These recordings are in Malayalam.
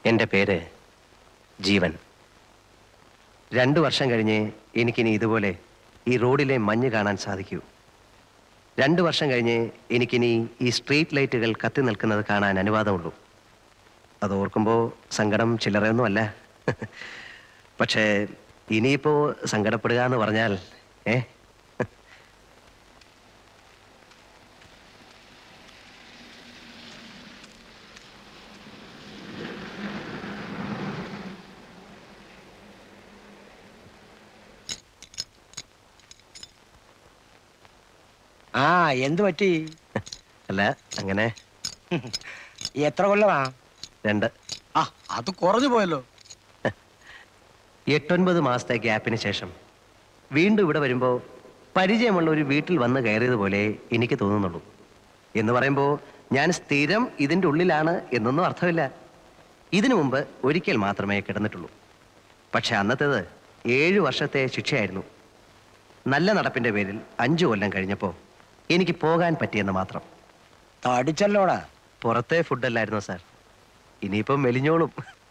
എൻ്റെ പേര് ജീവൻ രണ്ടു വർഷം കഴിഞ്ഞ് എനിക്കിനി ഇതുപോലെ ഈ റോഡിലെ മഞ്ഞ് കാണാൻ സാധിക്കൂ രണ്ടു വർഷം കഴിഞ്ഞ് എനിക്കിനി ഈ സ്ട്രീറ്റ് ലൈറ്റുകൾ കത്തി നിൽക്കുന്നത് കാണാൻ അനുവാദമുള്ളൂ അത് ഓർക്കുമ്പോൾ സങ്കടം ചില്ലറയൊന്നുമല്ല പക്ഷേ ഇനിയിപ്പോൾ സങ്കടപ്പെടുക എന്ന് പറഞ്ഞാൽ ഏ ആ എന്ത് പറ്റി അല്ല അങ്ങനെ എത്ര കൊല്ലമാ രണ്ട് ആ അത് കുറഞ്ഞു പോയല്ലോ എട്ടൊൻപത് മാസത്തെ ഗ്യാപ്പിന് ശേഷം വീണ്ടും ഇവിടെ വരുമ്പോൾ പരിചയമുള്ള ഒരു വീട്ടിൽ വന്ന് കയറിയതുപോലെ എനിക്ക് തോന്നുന്നുള്ളൂ എന്ന് പറയുമ്പോൾ ഞാൻ സ്ഥിരം ഇതിൻ്റെ ഉള്ളിലാണ് എന്നൊന്നും അർത്ഥമില്ല ഇതിനു മുമ്പ് ഒരിക്കൽ മാത്രമേ കിടന്നിട്ടുള്ളൂ പക്ഷെ അന്നത്തേത് ഏഴു വർഷത്തെ ശിക്ഷയായിരുന്നു നല്ല നടപ്പിൻ്റെ പേരിൽ അഞ്ചു കൊല്ലം കഴിഞ്ഞപ്പോൾ എനിക്ക് പോകാൻ പറ്റിയെന്ന് മാത്രം തടിച്ചല്ലോടാ പുറത്തെ ഫുഡല്ലായിരുന്നോ സാർ ഇനിയിപ്പം മെലിഞ്ഞോളും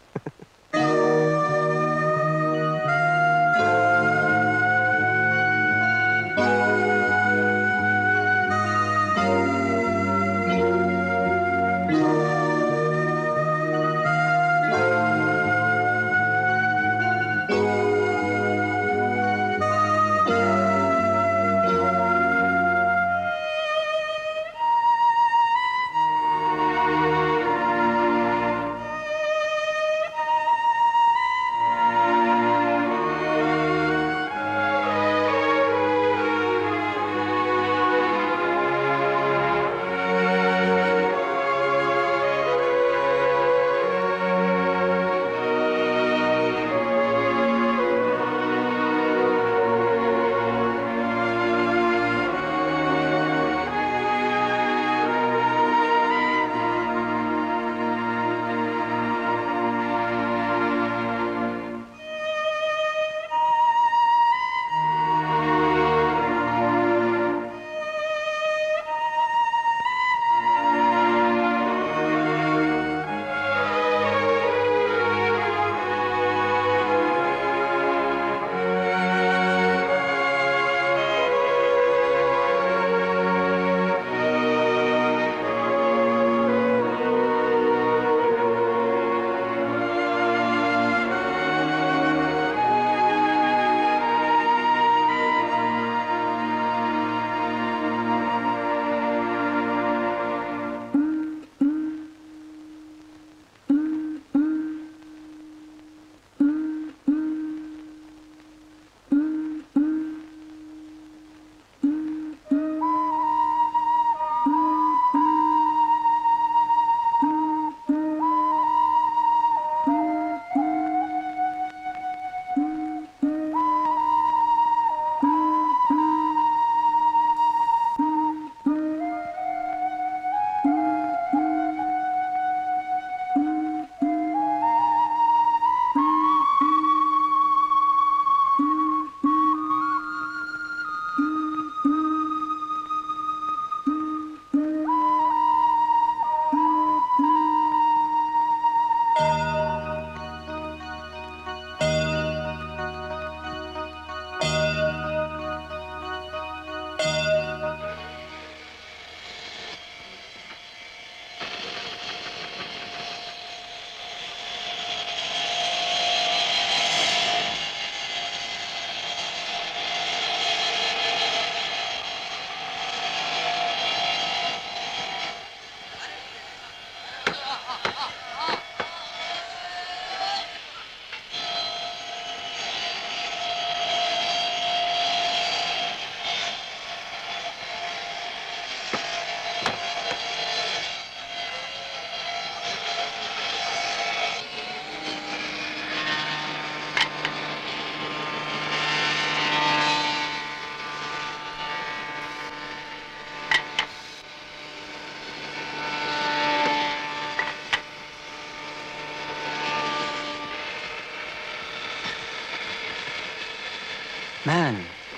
man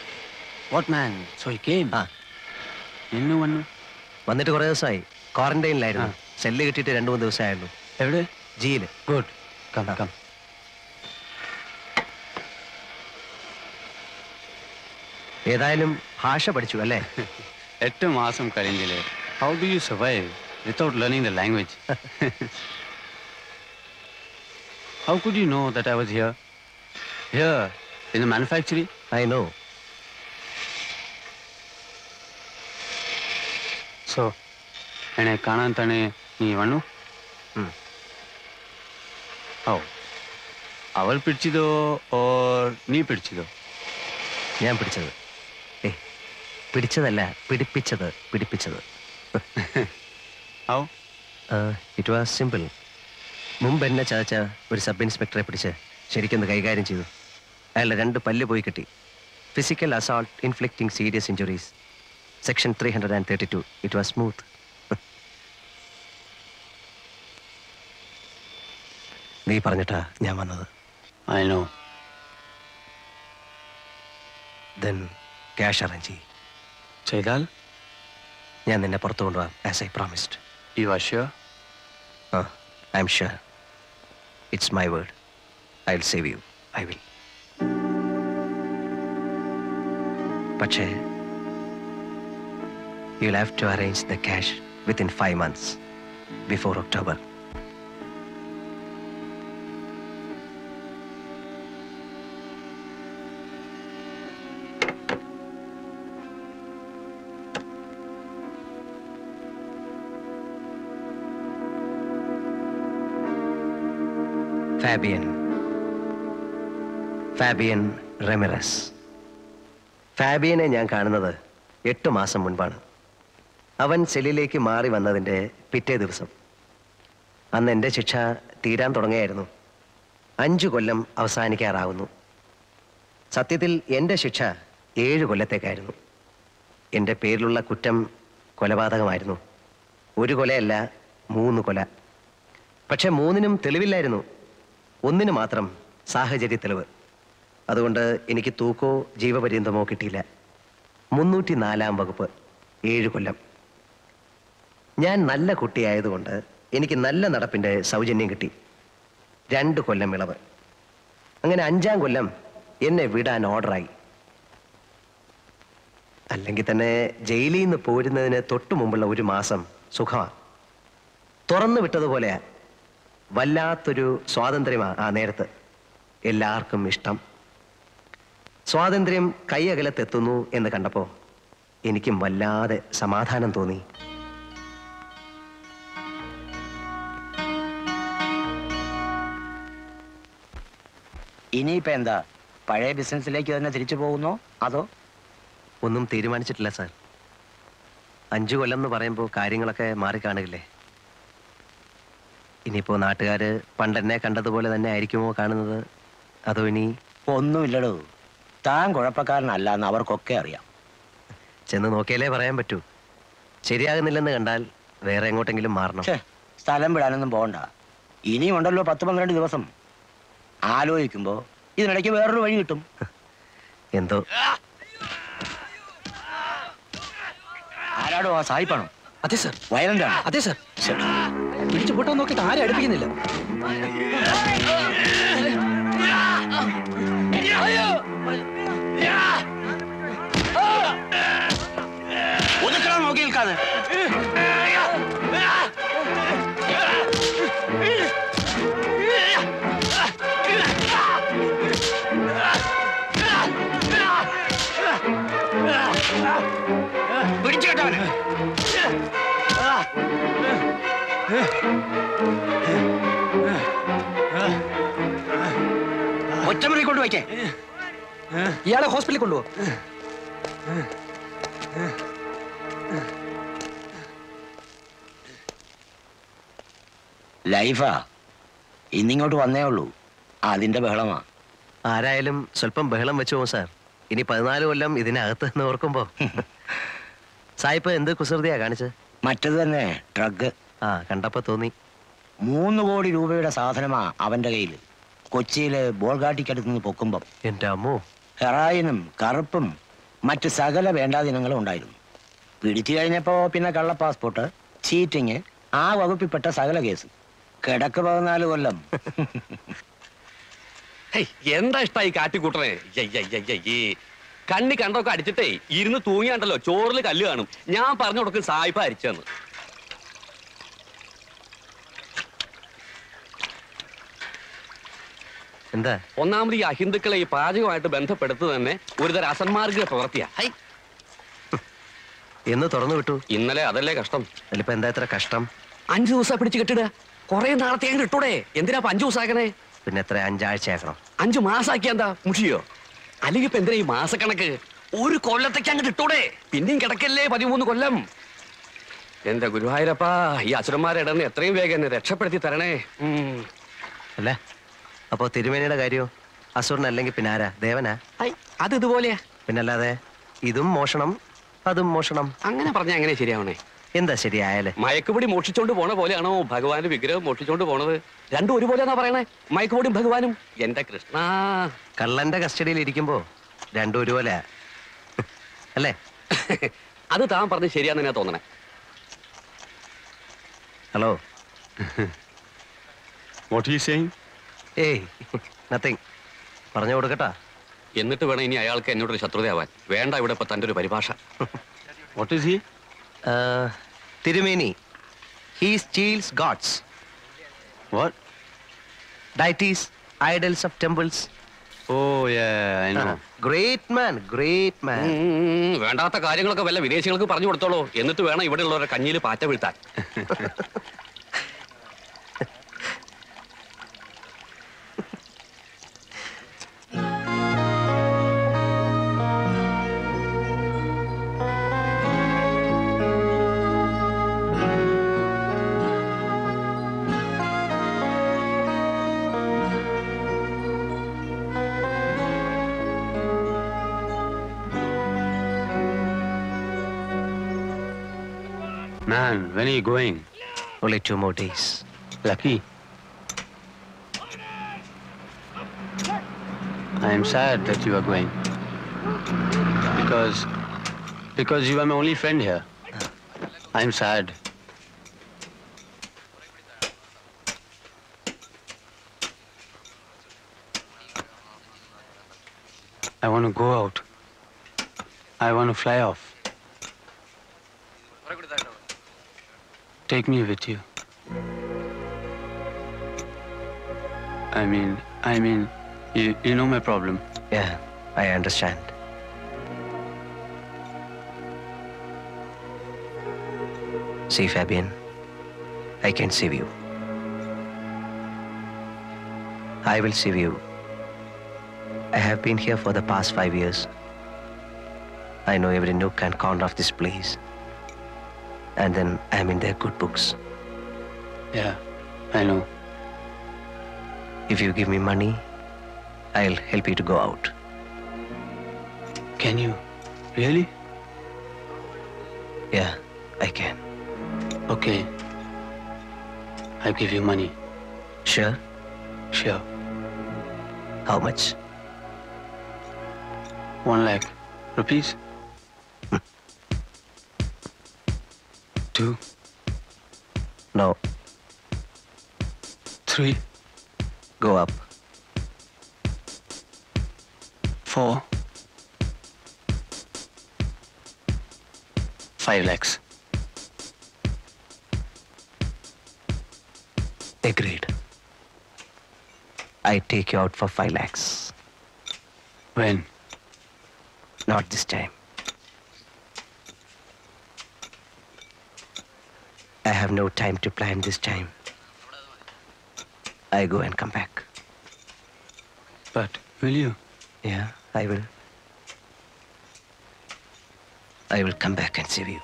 what man so he came ആ എന്നു വന്നു വന്നിട്ട് കുറേ ദിവസമായി ക്വാറന്റൈനിലായിരുന്നു സെല്ല് കിട്ടിയിട്ട് രണ്ടു മൂന്ന് ദിവസമായുള്ളൂ എവിടെ ജിയിൽ ഗുഡ് Come, come. ഏതായാലും ഭാഷ പഠിച്ചു അല്ലേ എട്ട് മാസം കഴിഞ്ഞില്ലേ how do you survive without learning the language how could you know that I was here here in the manufacturing I know so എന്നെ കാണാൻ തന്നെ നീ വന്നു ഉം. ഓ അവൾ പിടിച്ചതോ ഓർ നീ പിടിച്ചതോ ഞാൻ പിടിച്ചത് ഏ പിടിച്ചതല്ല പിടിപ്പിച്ചത് പിടിപ്പിച്ചത് ഔ ഇറ്റ് വാസ് സിമ്പിൾ മുമ്പ് എന്നെ ചതച്ച ഒരു സബ് ഇൻസ്പെക്ടറെ പിടിച്ച് ശരിക്കൊന്ന് കൈകാര്യം ചെയ്തു അയാളുടെ രണ്ട് പല്ല് പോയി കിട്ടി physical assault inflicting serious injuries section three hundred and thirty two it was smooth നീ പറഞ്ഞിട്ടാ ഞാൻ വന്നത് I know then cash arrange ചെയ്യും ചെയ്താൽ ഞാൻ നിന്നെ പുറത്തു കൊണ്ടുപോകാം as I promised you are sure ആ I am sure it's my word I will save you I will പക്ഷേ you will have to arrange the cash within five months before October Fabian Fabian Ramirez ഫാബിയനെ ഞാൻ കാണുന്നത് എട്ട് മാസം മുൻപാണ് അവൻ സെല്ലിലേക്ക് മാറി വന്നതിൻ്റെ പിറ്റേ ദിവസം അന്ന് എൻ്റെ ശിക്ഷ തീരാൻ തുടങ്ങിയായിരുന്നു അഞ്ചു കൊല്ലം അവസാനിക്കാറാവുന്നു സത്യത്തിൽ എൻ്റെ ശിക്ഷ ഏഴ് കൊല്ലത്തേക്കായിരുന്നു എൻ്റെ പേരിലുള്ള കുറ്റം കൊലപാതകമായിരുന്നു ഒരു കൊലയല്ല മൂന്ന് കൊല പക്ഷെ മൂന്നിനും തെളിവില്ലായിരുന്നു ഒന്നിന് മാത്രം സാഹചര്യ തെളിവ് അതുകൊണ്ട് എനിക്ക് തൂക്കോ ജീവപര്യന്തമോ കിട്ടിയില്ല മുന്നൂറ്റി നാലാം വകുപ്പ് ഏഴ് കൊല്ലം ഞാൻ നല്ല കുട്ടിയായതുകൊണ്ട് എനിക്ക് നല്ല നടപ്പിൻ്റെ സൗജന്യം കിട്ടി രണ്ട് കൊല്ലം ഇളവ് അങ്ങനെ അഞ്ചാം കൊല്ലം എന്നെ വിടാൻ ഓർഡറായി അല്ലെങ്കിൽ തന്നെ ജയിലിൽ നിന്ന് പോരുന്നതിന് തൊട്ടു മുമ്പുള്ള ഒരു മാസം സുഖമാണ് തുറന്നു വിട്ടതുപോലെയാ വല്ലാത്തൊരു സ്വാതന്ത്ര്യമാ ആ നേരത്ത് എല്ലാവർക്കും ഇഷ്ടം സ്വാതന്ത്ര്യം കൈയകലത്തെത്തുന്നു എന്ന് കണ്ടപ്പോൾ എനിക്കും വല്ലാതെ സമാധാനം തോന്നി ഇനിയിപ്പോ എന്താ പഴയ ബിസിനസ്സിലേക്ക് തന്നെ തിരിച്ചു പോകുന്നോ അതോ ഒന്നും തീരുമാനിച്ചിട്ടില്ല സാർ അഞ്ചു കൊല്ലം എന്ന് പറയുമ്പോൾ കാര്യങ്ങളൊക്കെ മാറിക്കാണുകില്ലേ ഇനിയിപ്പോൾ നാട്ടുകാർ പണ്ടെന്നെ കണ്ടതുപോലെ തന്നെ ആയിരിക്കുമോ കാണുന്നത് അതോ ഇനി ഒന്നുമില്ലടോ താൻ കുഴപ്പക്കാരനല്ല എന്ന് അവർക്കൊക്കെ അറിയാം ചെന്ന് നോക്കിയാലേ പറയാൻ പറ്റൂ ശരിയാകുന്നില്ലെന്ന് കണ്ടാൽ വേറെ എങ്ങോട്ടെങ്കിലും മാറണം ഛേ സ്ഥലം വിടാനൊന്നും പോകണ്ട ഇനിയും ഉണ്ടല്ലോ പത്ത് പന്ത്രണ്ട് ദിവസം ആലോചിക്കുമ്പോ ഇതിനിടയ്ക്ക് വേറൊരു വഴി കിട്ടും എന്തോ ആരാടോ ആ സായിപ്പാണോ അതെ സർ വയലന്റ് ആണ് അതെ സർ പിടിച്ചു പൊട്ടാൻ നോക്കിയിട്ട് ആരും അടുപ്പിക്കുന്നില്ല ഒതുക്കണം നോക്കി നിൽക്കാതെ പിടിച്ചു കേട്ടവന് ഒറ്റമുറി കൊണ്ടുവയ്ക്കേ ഇയാളെ ഹോസ്പിറ്റലിൽ കൊണ്ടുപോ ലൈഫാ ഇന്നിങ്ങോട്ട് വന്നേ ഉള്ളൂ അതിന്റെ ബഹളമാ ആരായാലും സ്വല്പം ബഹളം വെച്ചു പോകും സാർ ഇനി പതിനാല് കൊല്ലം ഇതിനകത്ത് എന്ന് ഓർക്കുമ്പോ സായിപ്പ് എന്ത് കുസൃതിയാ കാണിച്ചത് മറ്റത് തന്നെ ഡ്രഗ് ആ കണ്ടപ്പോ തോന്നി മൂന്ന് കോടി രൂപയുടെ സാധനമാ അവന്റെ കയ്യിൽ കൊച്ചിയിലെ ബോൾഗാട്ടിക്കടുത്ത് നിന്ന് പൊക്കുമ്പം എന്റെ അമ്മോ ഹെറായിനും കറുപ്പും മറ്റ് സകല വേണ്ടാദിനങ്ങളും ഉണ്ടായിരുന്നു പിടിച്ചു കഴിഞ്ഞപ്പോ പിന്നെ കള്ള പാസ്പോർട്ട് ചീറ്റിങ് ആ വകുപ്പിൽപ്പെട്ട സകല കേസ് കിടക്ക് പതിനാല് കൊല്ലം ഹേയ്, എന്താ ഇഷ്ടായി കാട്ടിക്കൂട്ടണേ ഈ കണ്ണി കണ്ടൊക്കെ അടിച്ചിട്ടേ ഇരുന്ന് തൂങ്ങിയാണ്ടല്ലോ ചോറിൽ കല്ല് കാണും ഞാൻ പറഞ്ഞു കൊടുക്കും സായിപ്പ അരിച്ചെന്ന് എന്താ ഒന്നാമത് ഈ അഹിന്ദുക്കളെ ഈ പാചകമായിട്ട് ബന്ധപ്പെടുത്തു തന്നെ ഒരുതരം അസന്മാർഗ പ്രവൃത്തിയാ ഹൈ, എന്ന് തുറന്നു വിട്ടു ഇന്നലെ അതല്ലേ കഷ്ടം അതിലിപ്പോ എന്താ ഇത്ര കഷ്ടം അഞ്ചു ദിവസം പിടിച്ച് കെട്ടിടുക കുറെ നാളത്തെ അങ്ങ് ഇട്ടൂടെ എന്തിനാ ഇപ്പൊ അഞ്ചു ദിവസം ആക്കണേ പിന്നെ എത്ര അഞ്ചാഴ്ച ആക്കണം അഞ്ചു മാസാക്കിയ എന്താ മുഷിയോ അല്ലെങ്കിൽ ഇപ്പൊ എന്തിനാ ഈ മാസക്കണക്ക് ഒരു കൊല്ലത്തേക്ക് അങ്ങോട്ട് ഇട്ടൂടെ പിന്നെയും കിടക്കല്ലേ പതിമൂന്ന് കൊല്ലം എന്റെ ഗുരുവായൂരപ്പാ ഈ അസുരന്മാരെ ഇടന്ന് എത്രയും വേഗം എന്നെ രക്ഷപ്പെടുത്തി തരണേ ഉം. അല്ലേ അപ്പോ തിരുമേനിയുടെ കാര്യോ അസുരനല്ലെങ്കിൽ പിന്നെ ആരാ ദേവനാ ഐ, അത് ഇതുപോലെയാ പിന്നല്ലാതെ ഇതും മോഷണം അതും മോഷണം അങ്ങനെ പറഞ്ഞ എങ്ങനെ ശരിയാവണേ എന്താ ശരിയായാലേ മയക്കുപൊടി മോഷിച്ചോണ്ട് പോണ പോലെയാണോ ഭഗവാന്റെ വിഗ്രഹം മോഷിച്ചോണ്ട് പോണത് രണ്ടും ഒരുപോലെയാണോ പറയണേ മയക്കുപൊടിയും ഭഗവാനും എന്റെ കൃഷ്ണ കള്ളന്റെ കസ്റ്റഡിയിൽ ഇരിക്കുമ്പോ രണ്ടും ഒരുപോലെ അല്ലേ അത് താൻ പറഞ്ഞ് ശരിയാന്ന് ഞാൻ തോന്നണേ hello What are you saying? ഏയ് നത്തിങ് പറഞ്ഞു കൊടുക്കട്ടാ എന്നിട്ട് വേണം ഇനി അയാൾക്ക് എന്നോടൊരു ശത്രുതയാവാൻ വേണ്ട ഇവിടെ ഇപ്പൊ തന്റെ ഒരു പരിഭാഷ What is he? ആ, തിരുമേനി he steals gods What? Deities idols of temples Oh, yeah, I know. Great man great man ഉം, വേണ്ടാത്ത കാര്യങ്ങളൊക്കെ വല്ല വിദേശികൾക്ക് പറഞ്ഞു കൊടുത്തോളൂ എന്നിട്ട് വേണം ഇവിടെ ഉള്ളവരെ കഞ്ഞിയിൽ പാറ്റ വീഴ്ത്താൻ Man, when are you going? Only two more days. Lucky. I am sad that you are going. Because because you are my only friend here. I am sad. I want to go out. I want to fly off. Take me with you. I mean, I mean, you, you know my problem. Yeah, I understand. See, Fabian, I can save you. I will save you. I have been here for the past five years. I know every nook and corner of this place. And then I'm in their good books. Yeah, I know. If you give me money, I'll help you to go out. Can you? Really? Yeah, I can. Okay. I'll give you money. Sure? Sure. How much? One lakh rupees. Two, No, three, go up. four, five lakhs. Agreed. I take you out for five lakhs. When? Not this time. I have no time to plan this time. I go and come back. But will you? Yeah, I will. I will come back and save you.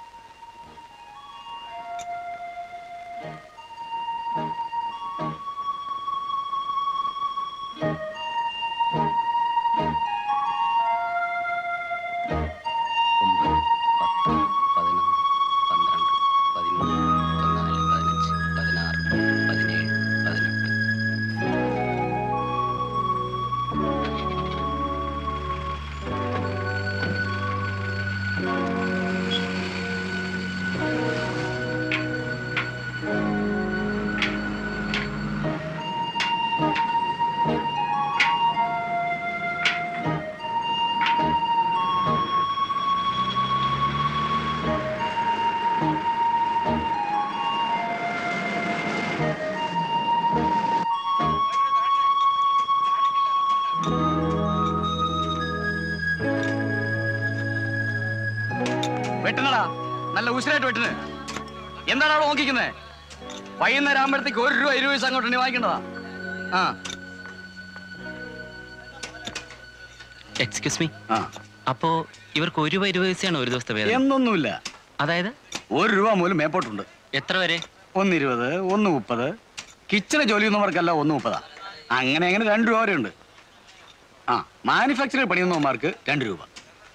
ഒമ്പത് പത്ത് പതിനൊന്ന് പന്ത്രണ്ട് പതിമൂന്ന് പതിനാല് പതിനഞ്ച് പതിനാറ് പതിനേഴ് പതിനെട്ട് നല്ല ഉസിരായിട്ട് വെട്ടിന് എന്താണ് അവിടെ നോക്കിക്കുന്നത് വൈകുന്നേരം ആകുമ്പോഴത്തേക്ക് ഒരു രൂപ ഇരുപത് പൈസ അങ്ങോട്ട് വാങ്ങിക്കേണ്ടതാ ആ എക്സ്ക്യൂസ് മീ ആ അപ്പോ ഇവർക്ക് ഒരു രൂപ ഇരുപത് പൈസയാണ് ഒരു ദിവസത്തെ വേതനം എന്നൊന്നുമില്ല അതായത് ഒരു രൂപ മൂലം മേപ്പോട്ടുണ്ട് എത്ര വരെ ഒന്ന് ഇരുപത് ഒന്ന് മുപ്പത് കിച്ചണ ജോലി ചെയ്യുന്നവർക്കല്ല ഒന്ന് മുപ്പതാ അങ്ങനെ അങ്ങനെ രണ്ട് രൂപ വരെ ഉണ്ട് ആ മാനുഫാക്ചറിംഗ് പണിയുന്നവന്മാർക്ക് രണ്ട് രൂപ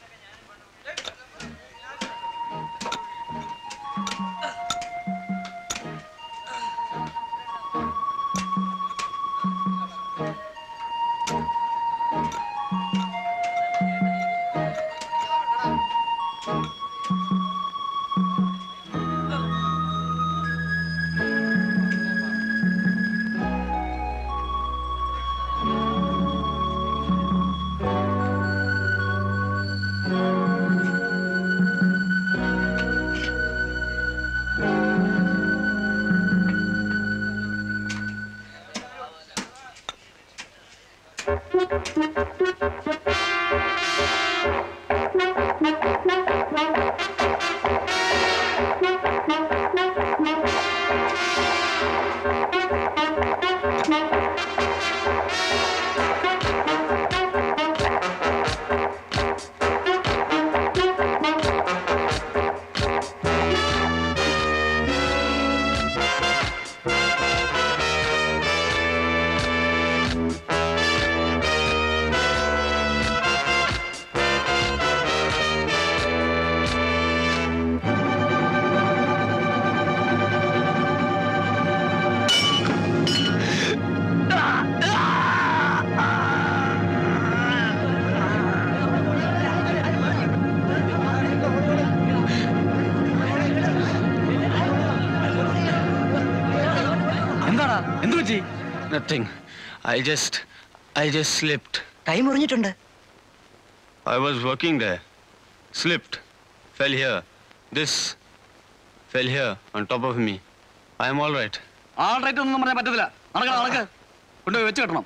എന്താടാ എന്ത് പറ്റി Nothing. I just, I just slipped. കൈ മുറിഞ്ഞിട്ടുണ്ട് I was working there. Slipped. Fell here. This fell here on top of me. I am all right. All right ഒന്നും പറയാൻ പറ്റത്തില്ല നടക്കണം നടക്ക് കൊണ്ടുപോയി വെച്ച് കെട്ടണം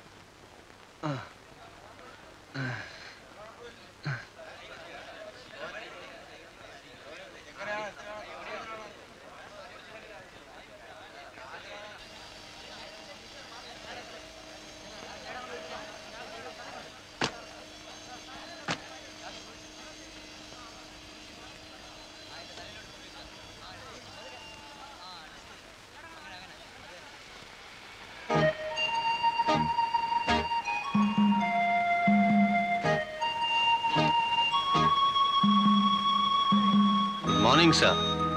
Good morning, sir.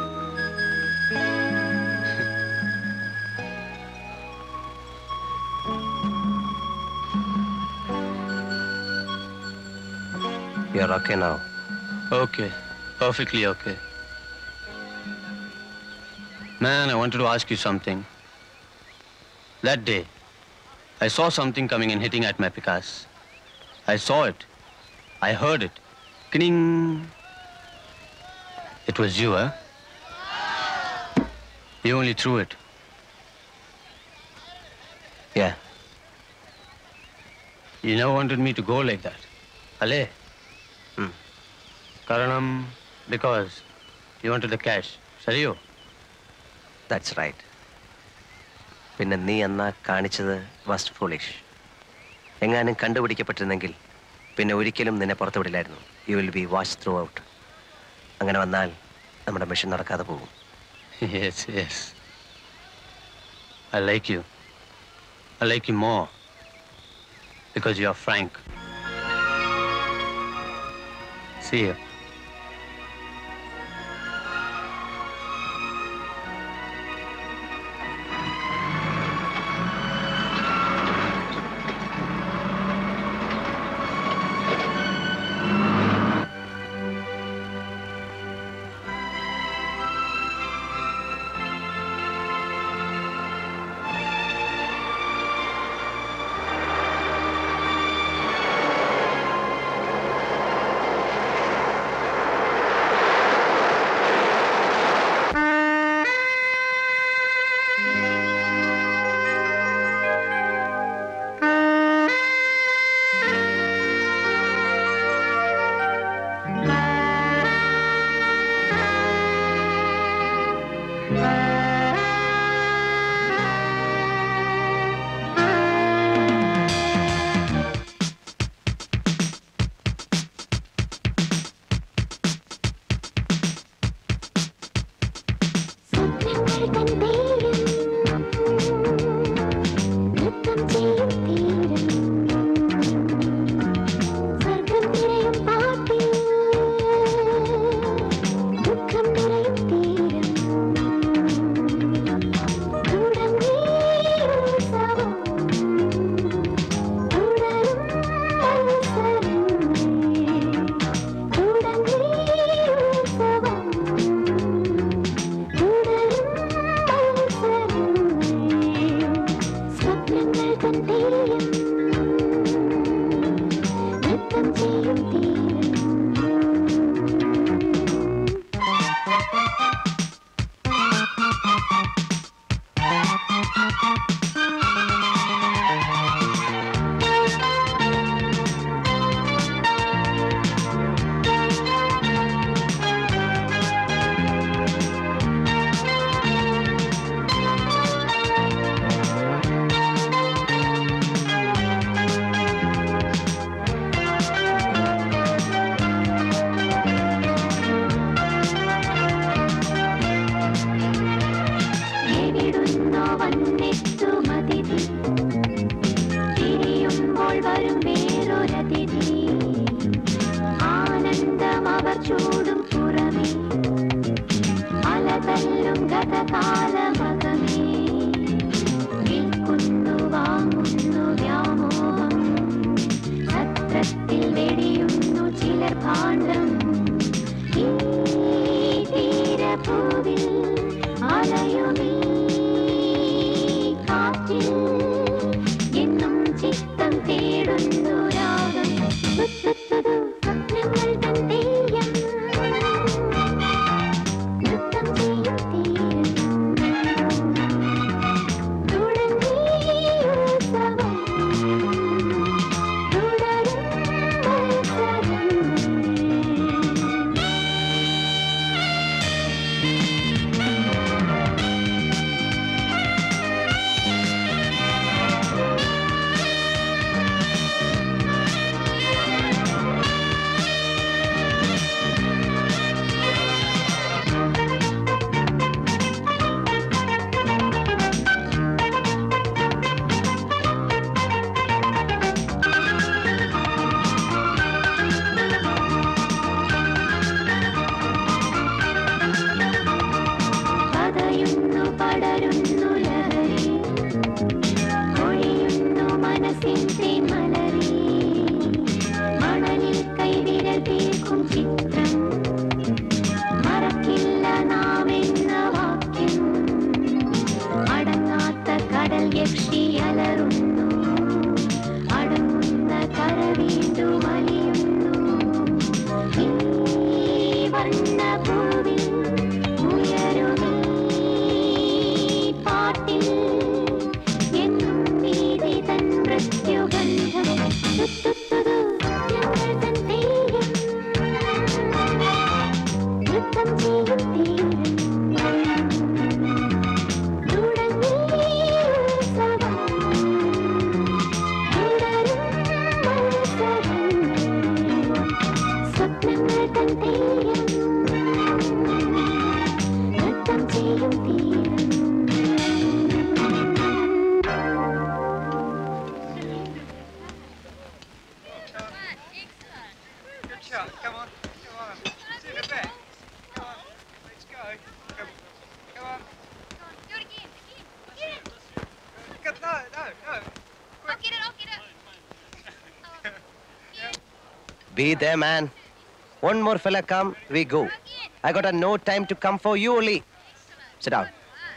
You're okay now. Okay. Perfectly okay. Man, I wanted to ask you something. That day, I saw something coming and hitting at my Picasso. I saw it. I heard it. Kning. It was you, huh? You only threw it. Yeah. You never wanted me to go like that. Ale? Hmm. Karanam, because you wanted the cash. Sariyo? That's right പിന്നെ നീ എന്നാ കാണിച്ചത് വസ്റ്റ് ഫോളിഷ് എങ്ങാനും കണ്ടുപിടിക്കപ്പെട്ടിരുന്നെങ്കിൽ പിന്നെ ഒരിക്കലും നിന്നെ പുറത്തു വിടില്ലായിരുന്നു you will be watch throughout അങ്ങനെ വന്നാൽ നമ്മുടെ മിഷൻ നടക്കാതെ പോകും yes, yes. I like you. I like you more. Because you are frank. See you. സ്വപ്നങ്ങൾ കണ്ടേയും നൃത്തം ചെയ്യും തീരം എവിടുന്നോ വന്നെത്തുമതിഥി തിരിയുമ്പോൾ വരും വേറൊരതിഥി ആനന്ദം അവർ ചൂടും പുറമേ അലതല്ലും ഗതകാലമകമേ വിൽക്കുന്നു വാങ്ങുന്നു വ്യാമോഹം സത്രത്തിൽ വെടിയുന്നു ചിലർ ഭാണ്ഡം ഈ തീരഭൂവിൽ അലയുമീ കാറ്റിൽ എന്നും ചിത്തം തേടുന്നു രാഗം തുത്തുത്തുതു സ്വപ്നങ്ങൾ തൻ തെയ്യം നൃത്തം ചെയ്യും തീരം തുടങ്ങി ഉത്സവം തുടരും മത്സരം പതയുന്നു പടരുന്നു ലഹരി ഒഴിയുന്നു മനസ്സിന്റെ മലരി മണലിൽ കൈവിരൽ തീർക്കും ചിത്രം മറക്കില്ല നാം എന്ന വാക്യം അടങ്ങാത്ത കടൽ യക്ഷി അലറുന്നു അടങ്ങുന്ന കര വീണ്ടും അലിയുന്നു ഈ വർണ്ണഭൂവിൽ ഉയരുമീ പാട്ടിൽ എന്നും നീതി തൻ മൃത്യുഗന്ധം തുത്തുത്തുതു ഞങ്ങൾ തൻ തെയ്യം നൃത്തം ചെയ്യും തീരം തുടങ്ങി ഉത്സവം തുടരും മത്സരം സ്വപ്നങ്ങൾ തൻ തെയ്യം നൃത്തം ചെയ്യും തീരം Be there, man. One more fella come, we go. I got a no time to come for you only. Sit down.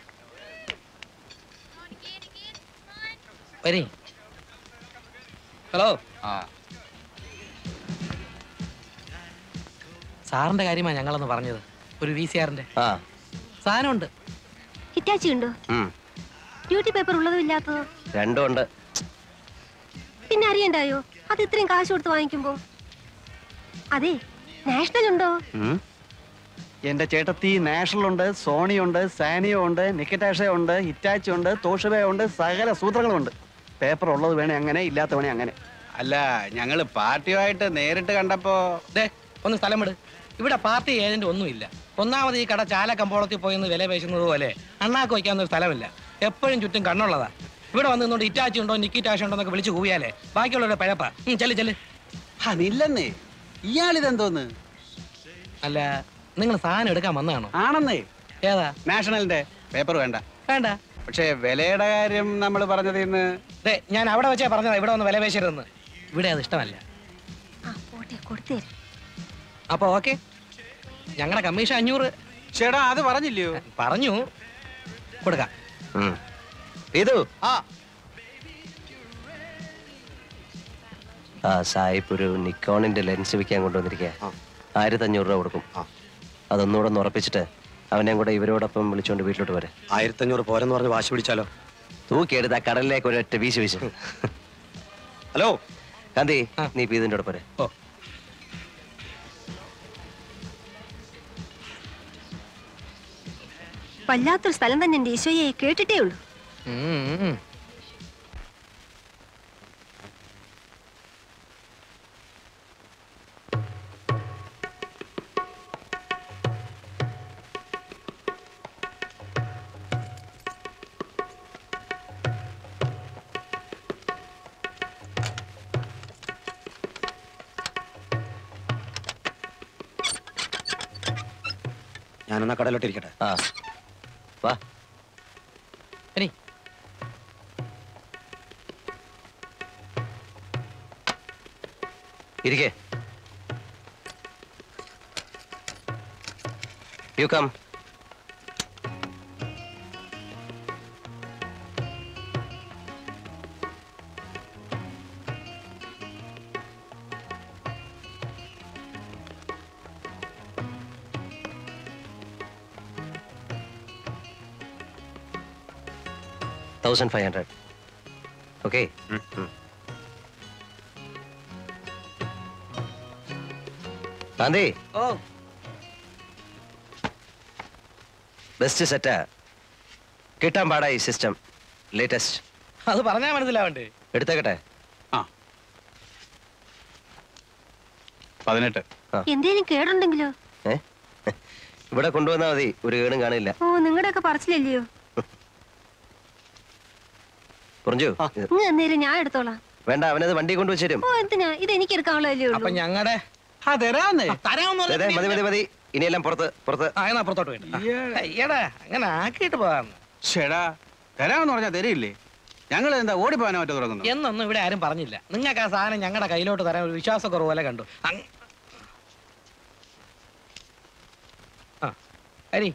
വരി ഹലോ ആ സാറിന്റെ കാര്യമാണ് ഞങ്ങളൊന്ന് പറഞ്ഞത് ഒരു വി സി ആറിന്റെ ആ സാധനമുണ്ട് ഹിറ്റാച്ചി ഉണ്ടോ ഉം. ഡ്യൂട്ടി പേപ്പർ ഉള്ളതും ഇല്ലാത്തതോ രണ്ടും ഉണ്ട് പിന്നെ അറിയണ്ടായോ അത് ഇത്രയും കാശ് കൊടുത്ത് വാങ്ങിക്കുമ്പോ അതെ നാഷണൽ ഉണ്ടോ ഉം. എന്റെ ചേട്ടത്തി നാഷണൽ ഉണ്ട് സോണി ഉണ്ട് സാനിയോ ഉണ്ട് നിക്കറ്റാഷ ഉണ്ട് ഹിറ്റാച്ചി ഉണ്ട് തോഷുബ ഉണ്ട് സകല സൂത്രങ്ങളുണ്ട് പേപ്പർ ഉള്ളത് വേണേ അങ്ങനെ ഇല്ലാത്ത വേണേ അങ്ങനെ അല്ല ഞങ്ങള് പാർട്ടിയുമായിട്ട് നേരിട്ട് കണ്ടപ്പോ ദേ ഒന്ന് സ്ഥലം വിട് ഇവിടെ പാർട്ടി ഏജന്റ് ഒന്നുമില്ല ഒന്നാമത് ഈ കട ചാല കമ്പോളത്തിൽ പോയി നിന്ന് വില പേശുന്നത് പോലെ അണ്ണാക്ക് വയ്ക്കാവുന്ന ഒരു സ്ഥലമില്ല എപ്പോഴും ചുറ്റും കണ്ണുള്ളതാ ഇവിടെ വന്ന് നിന്നോണ്ട് ഇറ്റാച്ചി ഉണ്ടോ നിക്കിറ്റാച്ചി ഉണ്ടോ എന്നൊക്കെ വിളിച്ച് കൂവിയാലേ ബാക്കിയുള്ളവരുടെ പഴപ്പ ചെല്ല് ചെല്ല് അതില്ലെന്നേ ഇയാളിതെന്തോന്ന് അല്ല നിങ്ങൾ സാധനം എടുക്കാൻ വന്നതാണോ ആണെന്നേ ഏതാ നാഷണലിന്റെ പേപ്പർ വേണ്ട വേണ്ട പക്ഷേ വിലയുടെ കാര്യം നമ്മൾ പറഞ്ഞതിൽ നിന്ന് ദേ ഞാൻ അവിടെ വെച്ചാ പറഞ്ഞതാ ഇവിടെ വന്ന് വില പേശരുതെന്ന് ഇവിടെ അത് ഇഷ്ടമല്ല ആ പോട്ടെ കൊടുത്തേര് അപ്പൊ ഓക്കെ ഞങ്ങളുടെ കമ്മീഷൻ അഞ്ഞൂറ് ചേട്ടാ അത് പറഞ്ഞില്ലയോ പറഞ്ഞു കൊടുക്കാം ഉം. ഇതു ആ ആ സായിപ്പ് ഒരു നിക്കോണിന്റെ ലെൻസ് വിൽക്കാൻ കൊണ്ടുവന്നിരിക്കുക ആയിരത്തി അഞ്ഞൂറ് രൂപ കൊടുക്കും അതൊന്നുകൂടെ ഒന്ന് ഉറപ്പിച്ചിട്ട് അവനെ കൂടെ ഇവരോടൊപ്പം വിളിച്ചോണ്ട് വീട്ടിലോട്ട് വരെ ആയിരത്തഞ്ഞൂറ് പോരെന്ന് പറഞ്ഞ് വാശി പിടിച്ചാലോ തൂക്കിയെടുത്ത് ആ കടലിലേക്ക് ഒരൊറ്റ വീശ് വീശ് ഹലോ കാന്തി ആ. നീ ഇപ്പൊ ഇതിന്റെ കൂടെ പോരെ ഓ വല്ലാത്തൊരു സ്ഥലം തന്നെ എന്റെ ഈശോയെ കേട്ടിട്ടേ ഉള്ളൂ ഉം, ഉം. ഞാനെന്നാ കടയിലോട്ട് ഇരിക്കട്ടെ ആ വാ എനി ഇരിക്കേ you come thousand five hundred okay Gandhi ഓ ബെസ്റ്റ് സെറ്റാ കിട്ടാൻ പാടാ ഈ സിസ്റ്റം ലേറ്റസ്റ്റ് അത് പറഞ്ഞാ മനസ്സിലാവണ്ടേ എടുത്തേക്കട്ടെ ആ പതിനെട്ട് എന്തേലും കേടുണ്ടെങ്കിലോ ഏ ഇവിടെ കൊണ്ടുവന്നാൽ മതി ഒരു കേടും കാണില്ല ഓ നിങ്ങളുടെയൊക്കെ പറച്ചില്ലല്ലയോ പുറഞ്ചു ഇങ്ങ് എന്നേരം ഞാൻ എടുത്തോളാം വേണ്ട അവനത് വണ്ടി കൊണ്ടുവച്ച് തരും ഓ എന്തിനാ ഇത് എനിക്ക് എടുക്കാനുള്ളതല്ലേ അപ്പൊ ഉള്ളൂ ഞങ്ങളുടെ ആ തരാന്നേ തരാമെന്ന് ദേ, ദേ, മതി മതി മതി ഇനിയെല്ലാം പുറത്ത് പുറത്ത് ആ എന്നാ പുറത്തോട്ട് വേണ്ട അയ്യടാ അങ്ങനെ ആക്കിയിട്ട് പോകാന്ന് ചേടാ തരാമെന്ന് പറഞ്ഞാൽ തരില്ലേ ഞങ്ങൾ എന്താ ഓടിപ്പോകാനോ മറ്റോ തുടങ്ങുന്നു എന്നൊന്നും ഇവിടെ ആരും പറഞ്ഞില്ല നിങ്ങൾക്ക് ആ സാധനം ഞങ്ങളുടെ കയ്യിലോട്ട് തരാൻ ഒരു വിശ്വാസക്കുറവ് പോലെ കണ്ടു അങ്- ആ അരി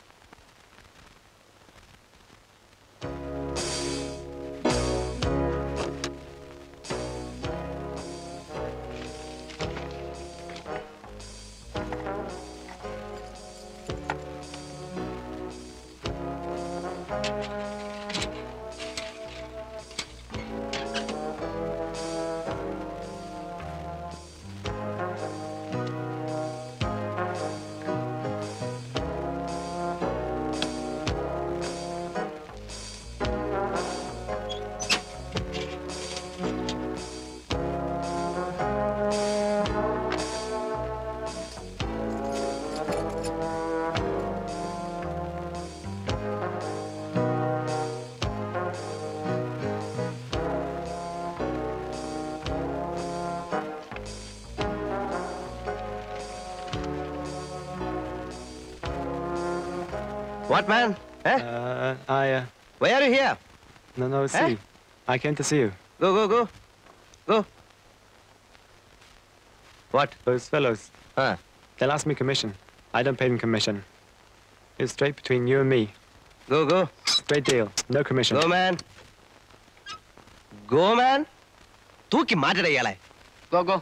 what man Uh, I, uh, why are you here no, no, see. Eh? you. I came to see you. Go go go go what Those fellows, ആ they'll ask me commission. I don't pay them commission. It's straight between you and me. Go go Straight deal, no commission. Go man go man തൂക്കി മാറ്റട ഇയാളെ ഗോ ഗോ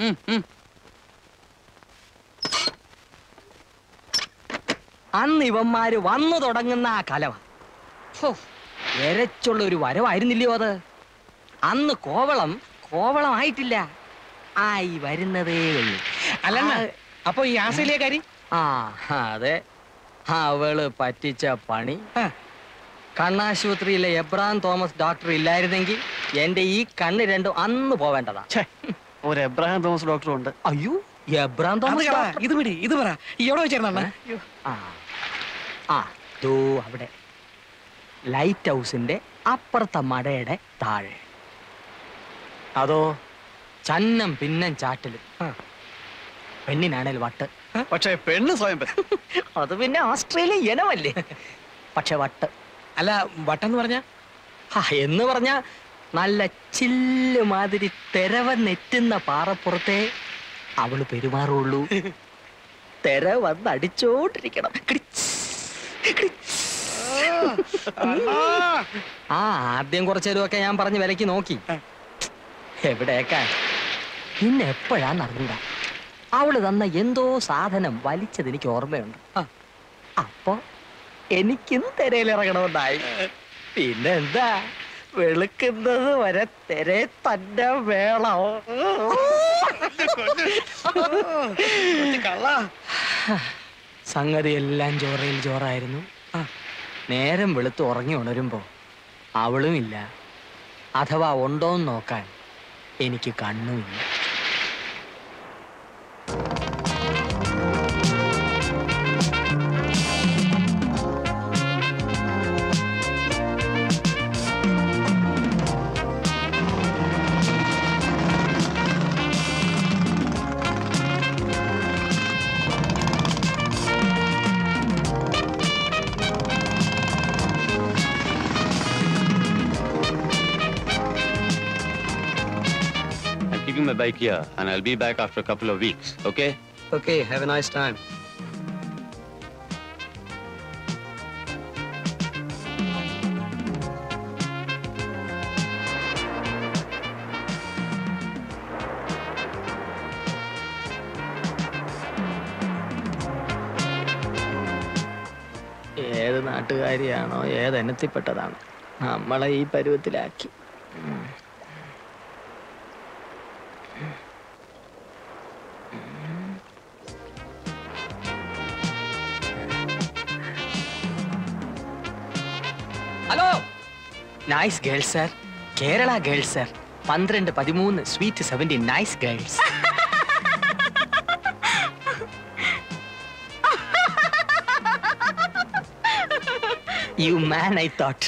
അന്ന് ഇവന്മാര് വന്നു തുടങ്ങുന്ന ആ കലവ ഹോ, എരച്ചുള്ള ഒരു വരവായിരുന്നില്ലയോ അത് അന്ന് കോവളം കോവളമായിട്ടില്ല ആയി വരുന്നതേ ഉള്ളൂ അല്ലണ്ണ ആ, അപ്പൊ ഈ ആസ്ട്രേലിയക്കാരി ആ അതെ അവള് പറ്റിച്ച പണി കണ്ണാശുപത്രിയിലെ എബ്രാം തോമസ് ഡോക്ടർ ഇല്ലായിരുന്നെങ്കിൽ എന്റെ ഈ കണ്ണ് രണ്ടും അന്ന് പോവേണ്ടതാ ഛേ ഒരു എബ്രഹാം തോമസ് ഡോക്ടറും ഉണ്ട് അയ്യോ എബ്രാം അത് തോമസ് കളാ, ഡോക്ടർ ഇത് വിടി ഇത് പറ ഈ എവിടെ വെച്ചിരുന്ന ആ ആ ദോ അവിടെ ലൈറ്റ് ഹൗസിന്റെ അപ്പുറത്തെ മടയുടെ താഴെ അതോ ചന്നം പിന്നം ചാറ്റലും പെണ്ണിനാണേൽ വട്ട് പക്ഷേ പെണ്ണ് സ്വയം പറ്റും അത് പിന്നെ ഓസ്ട്രേലിയ ഇനമല്ലേ പക്ഷെ വട്ട് അല്ല വട്ടെന്ന് പറഞ്ഞ ആ, എന്ന് പറഞ്ഞ നല്ല ചില്ല് മാതിരി തെരവ നെറ്റുന്ന പാറപ്പുറത്തെ അവള് പെരുമാറുള്ളൂ തെര വന്ന് അടിച്ചോണ്ടിരിക്കണം കിടിച്ച്, കിടിച്ച്. ആ ആദ്യം കുറച്ചേരുമൊക്കെ ഞാൻ പറഞ്ഞ് വിലക്ക് നോക്കി എവിടെയൊക്കെ പിന്നെ എപ്പോഴാ നടന്നില്ല അവള് തന്ന എന്തോ സാധനം വലിച്ചത് എനിക്ക് ഓർമ്മയുണ്ട് അപ്പൊ എനിക്കും തിരയിലിറങ്ങണമെന്നായി പിന്നെന്താ വെളുക്കുന്നത് വരെ തെരെ തന്നെ വേണം സംഗതി എല്ലാം ചോറയിൽ ചോറായിരുന്നു നേരം വെളുത്ത് ഉറങ്ങി ഉണരുമ്പോ അവളും ഇല്ല അഥവാ ഉണ്ടോന്ന് നോക്കാൻ എനിക്ക് കണ്ണുമില്ല I'm keeping my bike here, and I'll be back after a couple of weeks, okay? Okay, have a nice time. ഏത് നാട്ടുകാരിയാണോ ഏത് ഇനത്തിൽപ്പെട്ടതാണ് നമ്മളെ ഈ പരുവത്തിലാക്കി ഉം. Hello nice girls sir Kerala girls sir പന്ത്രണ്ട് പതിമൂന്ന് sweet seventy nice girls you man I thought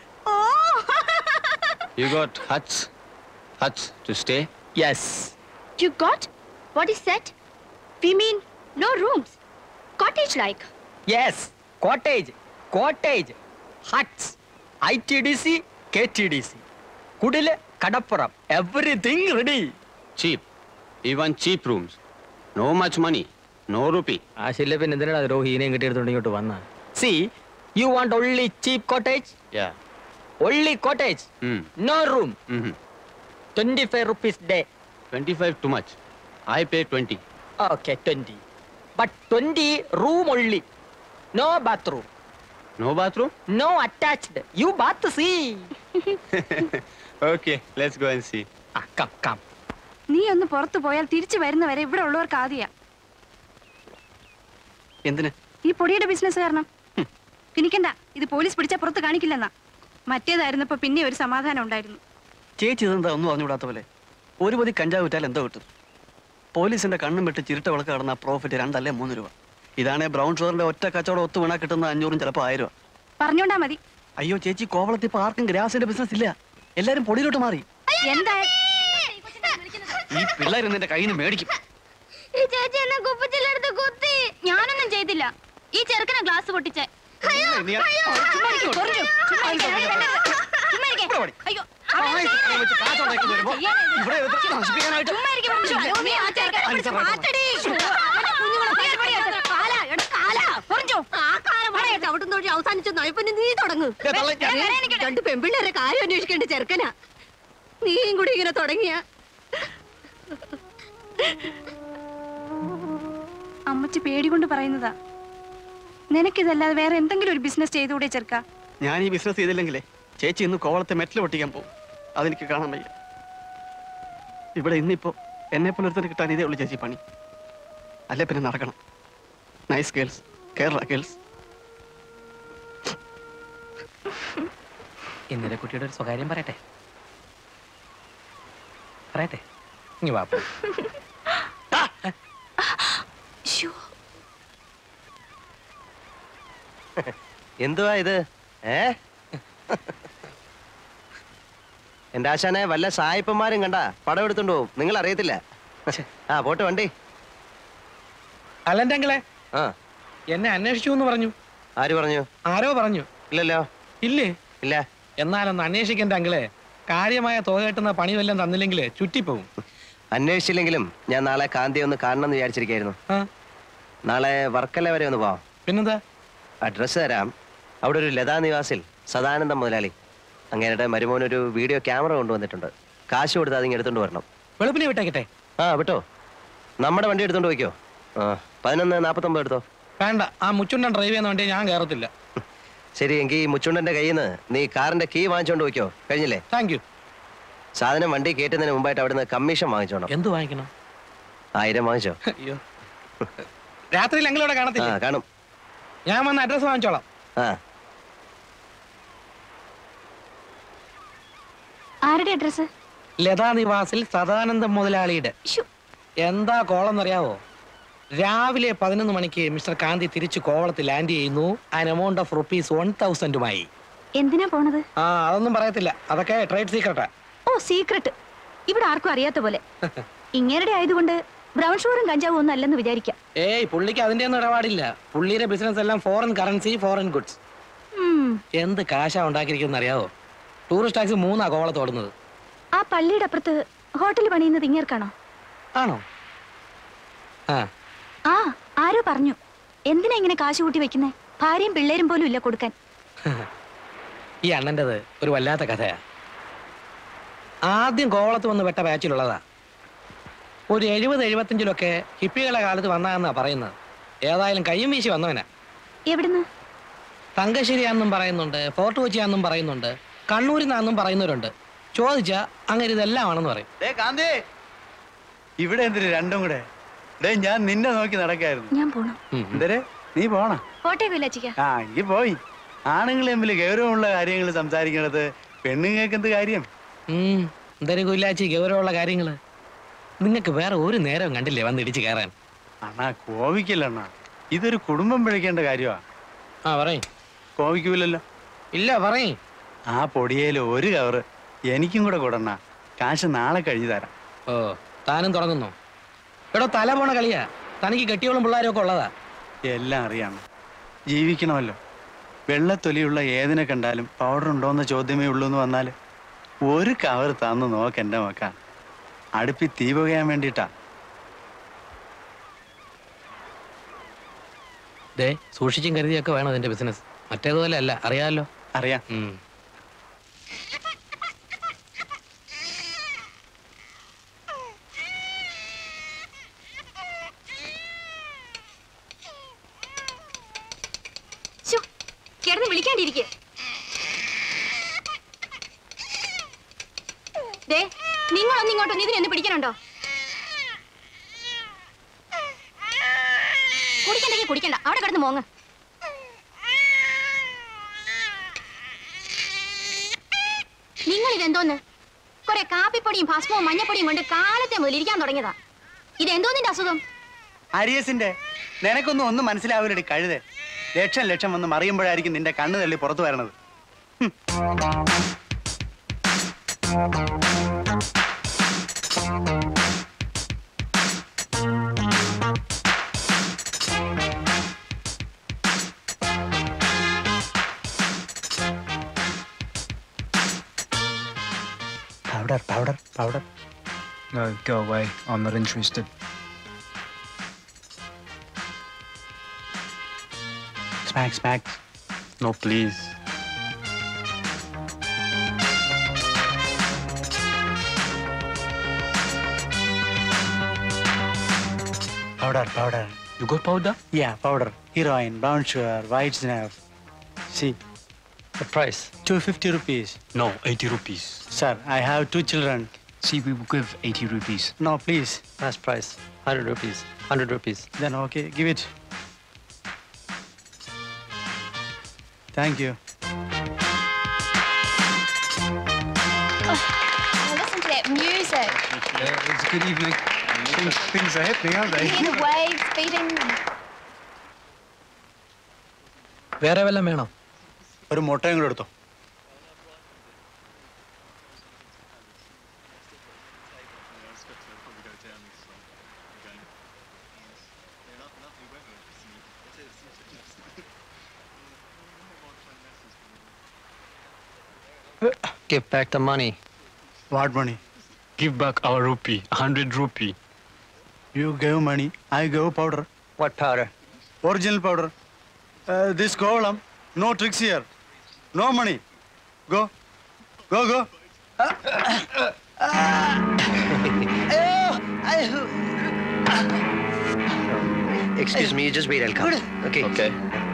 You got huts? Huts to stay? Yes You got? What is that? We mean no rooms. Cottage like. Yes cottage cottage huts I T D C K T D C കുടില് കടപ്പുറം everything ready Cheap. Even cheap rooms. No much money. No rupee. ആശില്ല പിന്നെ എന്തിനാ രോഹിനെയും കിട്ടിയെടുത്തോണ്ട് ഇങ്ങോട്ട് വന്ന see you want only cheap cottage Yeah. Only cottage Hmm. No room Mm-hmm. Twenty five rupees day 25 too much. I pay 20. Okay twenty but twenty room only no bathroom No bathroom? No attached you bath see okay, let's go and see. Come come നീ ഒന്ന് പുറത്തു പോയാൽ തിരിച്ചു വരുന്നവരെ ഇവിടെ ഉള്ളവർക്ക് ആദ്യ എന്തിന് ഈ പൊടിയുടെ ബിസിനസ് കാരണം പിനിക്കണ്ട ഇത് പോലീസ് പിടിച്ചാൽ പുറത്ത് കാണിക്കില്ലെന്നാ മറ്റേതായിരുന്നപ്പോ പിന്നെ ഒരു സമാധാനം ഉണ്ടായിരുന്നു ചേച്ചി ഇതെന്താ ഒന്നും അറിഞ്ഞുകൂടാത്ത പോലെ ഒരു പതി കഞ്ചാവ് വിറ്റാൽ എന്തോ കിട്ടും പോലീസിന്റെ കണ്ണും വെട്ട് ചിരുട്ട വിളക്ക് കടന്ന പ്രോഫിറ്റ് രണ്ടല്ലേ മൂന്ന് രൂപ ഇതാണേ ബ്രൗൺ ഷുഗറിന്റെ ഒറ്റ കച്ചവടം ഒത്തു വീണാ കിട്ടുന്ന അഞ്ഞൂറും ചിലപ്പോൾ ആയിരം രൂപ പറഞ്ഞോണ്ടാ മതി അയ്യോ ചേച്ചി കോവളത്തിൽ ഇപ്പൊ ആർക്കും ഗ്രാസിന്റെ ബിസിനസ് ഇല്ല എല്ലാരും പൊടിയിലോട്ട് മാറി എന്താ ഈ പിള്ളേർ നിന്റെ കയ്യിൽ നിന്ന് മേടിക്കും ഈ ചേച്ചി എന്നെ കുപ്പിച്ചില്ലെടുത്ത് കുത്തി ഞാനൊന്നും ചെയ്തില്ല ഈ ചെറുക്കനെ ഗ്ലാസ് പൊട്ടിച്ചേ അയ്യോ, നീ- അയ്യോ, ചുമ്മാ ഇരിക്ക്, കുറഞ്ഞു. ചുമ്മാ ഇരിക്ക്, ചുമ്മാ ഇരിക്ക്. ഇവിടെ പടി. അയ്യോ, ആ, അവിടെ ഈ ചെയ്യരുത്. വെച്ച് കാശ് ഉണ്ടാക്കി വരുമ്പോ ഇവിടെ ഇത് നശിപ്പിക്കാനായിട്ട് ചുമ്മാ ഇരിക്ക്, പറഞ്ഞു. അയ്യോ, നീ ആ ചെറുക്കനെ പിടിച്ച് മാറ്റടി. അവന്റെ കുഞ്ഞുങ്ങളെ പരിപാടിയാ. കാലാ, എടാ, കാലാ, കുറഞ്ഞു. ആ കാലം വളരെ ചവിട്ടുന്നോടി അവസാനിച്ചു നയപ്പന്നെ നീ തുടങ്ങ് ഏ, തള്ളെ, ഞാൻ- രണ്ട് പെമ്പിള്ളേരെ കാര്യം അന്വേഷിക്കേണ്ട ചെറുക്കനാ നീയും കൂടി ഇങ്ങനെ തുടങ്ങിയ അമ്മച്ചി പേടി കൊണ്ട് പറയുന്നതാ നിനക്കിതല്ലാതെ വേറെ എന്തെങ്കിലും ഒരു ബിസിനസ് ചെയ്തുകൂടെ ചെറുക്ക ഞാൻ ഈ ബിസിനസ് ചെയ്തില്ലെങ്കിലേ ചേച്ചി ഇന്ന് കോവളത്തെ മെറ്റൽ പൊട്ടിക്കാൻ പോകും അതെനിക്ക് കാണാൻ വയ്യ ഇവിടെ ഇന്നിപ്പോ എന്നെ പോലെ ഒരുത്തന് കിട്ടാൻ ഇതേ ഉള്ളൂ ചേച്ചി പണി അല്ലേ പിന്നെ നടക്കണം നൈസ് ഗേൾസ് കേരള ഗേൾസ് ഇന്നലെ കുട്ടിയുടെ ഒരു സ്വകാര്യം പറയട്ടെ പറയട്ടെ ഇനി വാ പോ. ശ്ശോ, എന്തുവാ ഇത് ഏ എന്റെ ആശാനെ വല്ല സായിപ്പന്മാരും കണ്ട പടം എടുത്തോണ്ട് പോവും നിങ്ങൾ അറിയത്തില്ല ആ പോട്ടെ വണ്ടി അല്ലന്റെ അങ്കിളെ ആ എന്നെ അന്വേഷിച്ചു എന്ന് പറഞ്ഞു ആര് പറഞ്ഞു ആരോ പറഞ്ഞു ഇല്ലല്ലോ ഇല്ലേ ഇല്ല എന്നാലൊന്ന് അന്വേഷിക്കണ്ട അങ്കിളെ കാര്യമായ തുക കിട്ടുന്ന പണി വല്ലതും തന്നില്ലെങ്കിൽ ചുറ്റിപ്പോവും അന്വേഷിച്ചില്ലെങ്കിലും ഞാൻ നാളെ കാന്തിയെ ഒന്ന് കാണണം എന്ന് വിചാരിച്ചിരിക്കായിരുന്നു ആ നാളെ വർക്കല വരെ ഒന്ന് പോവാം പിന്നെന്താ അഡ്രസ്സ് തരാം അവിടെ ഒരു ലതാ നിവാസിൽ സദാനന്ദം മുതലാളി അങ്ങേരുടെ മരുമോനൊരു വീഡിയോ ക്യാമറ കൊണ്ടുവന്നിട്ടുണ്ട് കാശ് കൊടുത്ത് അതിങ്ങ് എടുത്തോണ്ട് വരണം വെളുപ്പിനെ വിട്ടേക്കട്ടെ ആ വിട്ടോ നമ്മുടെ വണ്ടി എടുത്തോണ്ട് പോയിക്കോ ആ പതിനൊന്ന് നാൽപ്പത്തൊമ്പത് എടുത്തോ വേണ്ട ആ മുച്ചുണ്ടൻ ഡ്രൈവ് ചെയ്യുന്ന വണ്ടി ഞാൻ കയറത്തില്ല ശരി എങ്കിൽ ഈ മുച്ചുണ്ടന്റെ കയ്യിൽ നിന്ന് നീ കാറിന്റെ കീ വാങ്ങിച്ചോണ്ട് പോയിക്കോ കഴിഞ്ഞില്ലേ താങ്ക് യു സാധനം വണ്ടി കയറ്റുന്നതിന് മുമ്പായിട്ട് അവിടുന്ന് കമ്മീഷൻ വാങ്ങിച്ചോണം എന്ത് വാങ്ങിക്കണം ആയിരം വാങ്ങിച്ചോ അയ്യോ രാത്രിയിൽ അങ്കിളോടെ ആ കാണത്തില്ല കാണും ഞാൻ വന്ന് അഡ്രസ് വാങ്ങിച്ചോളാം ആ ആരുടെ അഡ്രസ് ലതാ നിവാസിൽ സദാനന്ദം മുതലാളിയുടെ എന്താ കോളെന്നറിയാവോ രാവിലെ പതിനൊന്ന് മണിക്ക് മിസ്റ്റർ കാന്തി തിരിച്ച് കോവളത്തിൽ ലാൻഡ് ചെയ്യുന്നു an amount of rupees one തൗസൻഡുമായി എന്തിനാ പോണത് ആ അതൊന്നും പറയത്തില്ല അതൊക്കെ ട്രേഡ് സീക്രട്ടാ ഓ സീക്രട്ട് ഇവിടെ ആർക്കും അറിയാത്ത പോലെ ഇങ്ങേരുടെ ആയതുകൊണ്ട് ബ്രൗൺ ഷുഗറും കഞ്ചാവും ഒന്നും അല്ലെന്ന് വിചാരിക്കാം ഏയ് പുള്ളിക്ക് അതിന്റെ ഒന്നും ഇടപാടില്ല പുള്ളിയുടെ ബിസിനസ് എല്ലാം ഫോറിൻ കറൻസി ഫോറിൻ ഗുഡ്സ് ഉം, എന്ത് കാശാ ഉണ്ടാക്കിയിരിക്കുന്ന അറിയാവോ ടൂറിസ്റ്റ് ടാക്സി മൂന്നാ കോവളത്ത് ഓടുന്നത് ആ പള്ളിയുടെ അപ്പുറത്ത് ഹോട്ടൽ പണിയുന്നത് ഇങ്ങേർക്കാണോ ആണോ ആ ആ ആരോ പറഞ്ഞു എന്തിനാ ഇങ്ങനെ കാശ് കൂട്ടി വെക്കുന്നേ ഭാര്യയും പിള്ളേരും പോലും ഇല്ല കൊടുക്കാൻ ഈ അണ്ണൻ്റെത് ഒരു വല്ലാത്ത കഥയാ ആദ്യം കോവളത്ത് വന്ന് വെട്ട ബാച്ചിലുള്ളതാ ഒരു എഴുപത് എഴുപത്തഞ്ചിലൊക്കെ ഹിപ്പികളുടെ കാലത്ത് വന്നതെന്നാ പറയുന്നത് ഏതായാലും കയ്യും വീശി വന്നവനാ എവിടുന്ന് തങ്കശ്ശേരിയാന്നും പറയുന്നുണ്ട് ഫോർട്ട് കൊച്ചിയാന്നും പറയുന്നുണ്ട് കണ്ണൂരിൽ നിന്നാന്നും പറയുന്നവരുണ്ട് ചോദിച്ചാ അങ്ങനെ ഇതെല്ലാമാണെന്ന് പറയും ഡേ കാന്തേ ഇവിടെ എന്തിന് രണ്ടും കൂടെ ഡേ ഞാൻ നിന്നെ നോക്കി നടക്കായിരുന്നു ഞാൻ പോണം എന്തരെ നീ പോണ കോട്ടയം കൊല്ലാച്ചിക്ക ആ ഈ പോയി ആണുങ്ങൾ തമ്മിൽ ഗൗരവമുള്ള കാര്യങ്ങൾ സംസാരിക്കണത് പെണ്ണുങ്ങൾക്ക് എന്ത് കാര്യം ഉം, എന്തായാലും കൊല്ലാച്ചി ഗൗരവമുള്ള കാര്യങ്ങള് നിങ്ങൾക്ക് വേറെ ഒരു നേരം കണ്ടില്ലേ വന്ന് ഇടിച്ച് കയറാൻ അണ്ണാ കോപിക്കല്ല ഇതൊരു കുടുംബം പിഴയ്ക്കേണ്ട കാര്യമാ ആ പറയും കോപിക്കൂലല്ലോ ഇല്ല പറയും ആ പൊടിയേല് ഒരു കവറ് എനിക്കും കൂടെ കൊടുണ്ണ കാശ് നാളെ കഴിഞ്ഞു തരാം ഓ താനും തുടങ്ങുന്നു എടോ തല പോണ കളിയാ തനിക്ക് കെട്ടിയോളും പിള്ളേരും ഒക്കെ ഉള്ളതാ എല്ലാം അറിയാം ജീവിക്കണമല്ലോ വെള്ളത്തൊലിയുള്ള ഏതിനെ കണ്ടാലും പൗഡർ ഉണ്ടോന്ന ചോദ്യമേ ഉള്ളൂ എന്ന് വന്നാൽ ഒരു കവർ തന്നു നോക്ക് എൻ്റെ മക്ക അടുപ്പി തീ പുകയാൻ വേണ്ടിയിട്ടാ ദേ സൂക്ഷിച്ചും കരുതിയൊക്കെ വേണം അതിന്റെ ബിസിനസ് മറ്റേതുപോലെ അല്ല അറിയാമല്ലോ അറിയാം ഉം. ശ്ശോ, കിടന്ന് വിളിക്കാണ്ടിരിക്കെ ദേ നിങ്ങളൊന്നും ഇങ്ങോട്ടൊന്നും ഇതിനെന്ന് പിടിക്കണുണ്ടോ കുടിക്കണ്ടെങ്കിൽ കുടിക്കണ്ട അവിടെ കിടന്ന് മോങ്ങ് നിങ്ങൾ ഇതെന്തോന്ന് കുറെ കാപ്പിപ്പൊടിയും ഭസ്മവും മഞ്ഞപ്പൊടിയും കൊണ്ട് കാലത്തെ മുതൽ ഇരിക്കാൻ തുടങ്ങിയതാ ഇതെന്തോന്നിന്റെ അസുഖം അരിയസിന്റെ നിനക്കൊന്നും ഒന്നും മനസ്സിലാവില്ലടി കഴുതേ ലക്ഷം ലക്ഷം വന്ന് മറിയുമ്പോഴായിരിക്കും നിന്റെ കണ്ണ് തള്ളി പുറത്തു വരണത് Powder, powder, powder. No, go away. I'm not interested. Smack smack No, please. Powder powder You got powder? Yeah powder heroin brown sugar white snuff see The price? Two fifty rupees No, 80 rupees. Sir I have two children See, we will give 80 rupees. No please Last price, 100 rupees, 100 rupees. Then okay give it Thank you. listen to that music. it's a good evening. Things, things are happening, aren't You hear the they? waves beating. വേറെ വല്ലതും വേണം ഒരു മുട്ടയും കൂടെ എടുത്തോ Give back the money. What money? Give back our rupee, a hundred rupee. You gave money, I gave powder. What powder? Original powder. Uh, this column, no tricks here. No money. Go. Go, go. Excuse me, just wait, I'll come. Okay. Okay.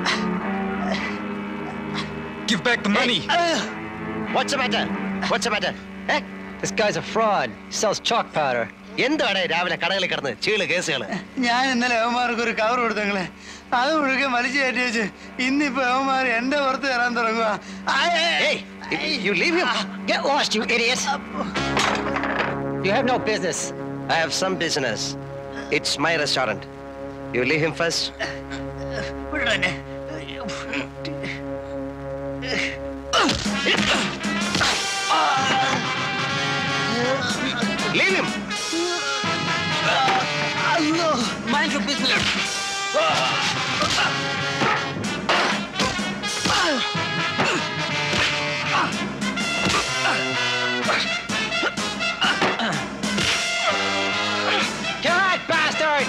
Give back the money. What's the matter? What's the matter? Eh? This guy's a fraud. He sells chalk powder. എന്താണ് രാവിലെ കടകളിൽ കിടന്ന് ചീള് കേസുകള് ഞാൻ ഇന്നലെ അവന്മാർക്ക് ഒരു കവർ കൊടുത്തങ്ങളെ അത് മുഴുവൻ വലിച്ചു കയറ്റി വെച്ച് ഇന്നിപ്പോ അവന്മാർ എന്റെ പുറത്ത് തരാൻ തുടങ്ങുക Hey, you leave him. Get lost, you idiot! You have no business. I have some business. It's my restaurant. You leave him first. Leave him. Mind your business. God, bastard!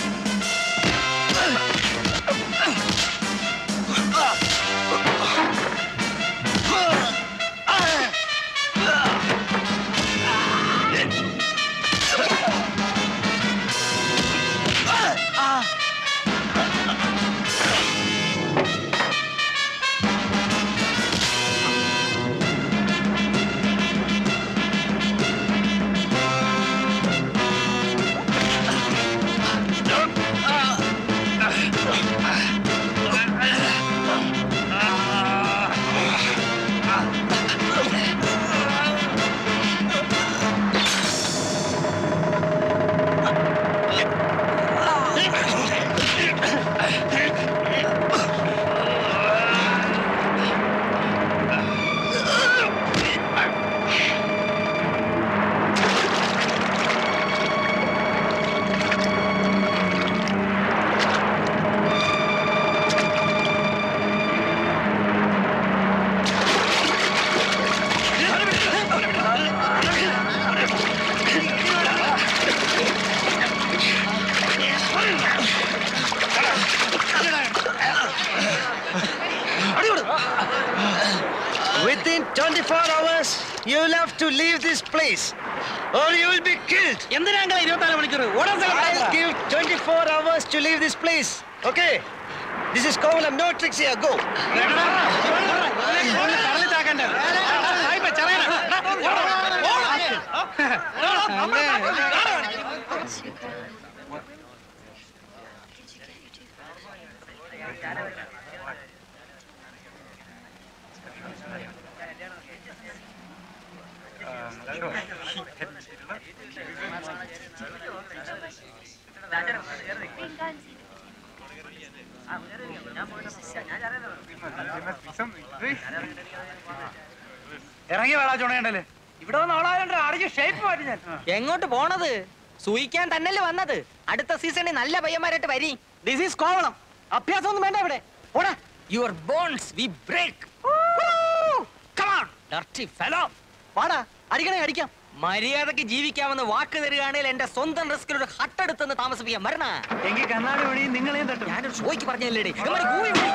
Within 24 hours, you'll have to leave this place or you will be killed. എന്തിനാ ഇരുപത്തിനാല് മണിക്കൂർ ഓടാൻ I'll give 24 hours to leave this place. Okay? This is Kovalam. No tricks here. Go. ഇറങ്ങി വേളാ ചുണയുണ്ടല്ലേ ഇവിടെ വന്ന് ഓളാണ്ട് അടിച്ച് ഷേപ്പ് മാറ്റി ഞാൻ എങ്ങോട്ട് പോണത് സൂയിക്കാൻ തന്നല്ലേ വന്നത് അടുത്ത സീസണിൽ നല്ല പയ്യന്മാരായിട്ട് വരി ദിസ് ഈസ് കോവളം അഭ്യാസം ഒന്നും വേണ്ട ഇവിടെ ഓടാ യുവർ ബോൺസ് വി ബ്രേക്ക് വാടാ അടിക്കണേ അടിക്കാം മര്യാദക്ക് ജീവിക്കാമെന്ന് വാക്ക് തരികയാണെങ്കിൽ എന്റെ സ്വന്തം റിസ്കിൽ ഒരു ഹട്ടെടുത്തെന്ന് താമസിപ്പിക്കാം മരണ എങ്കിൽ കണ്ണാടി പണി നിങ്ങളെയും തട്ടും ഞാനൊരു ഷോയ്ക്ക് പറഞ്ഞല്ലേ ഇവന്മാര് കൂവി വിളി.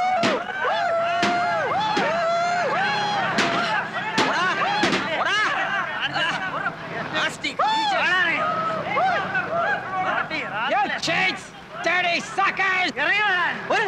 ഓടാ, ഓടാ. Nasty creature. You cheats, dirty suckers. ഒരു-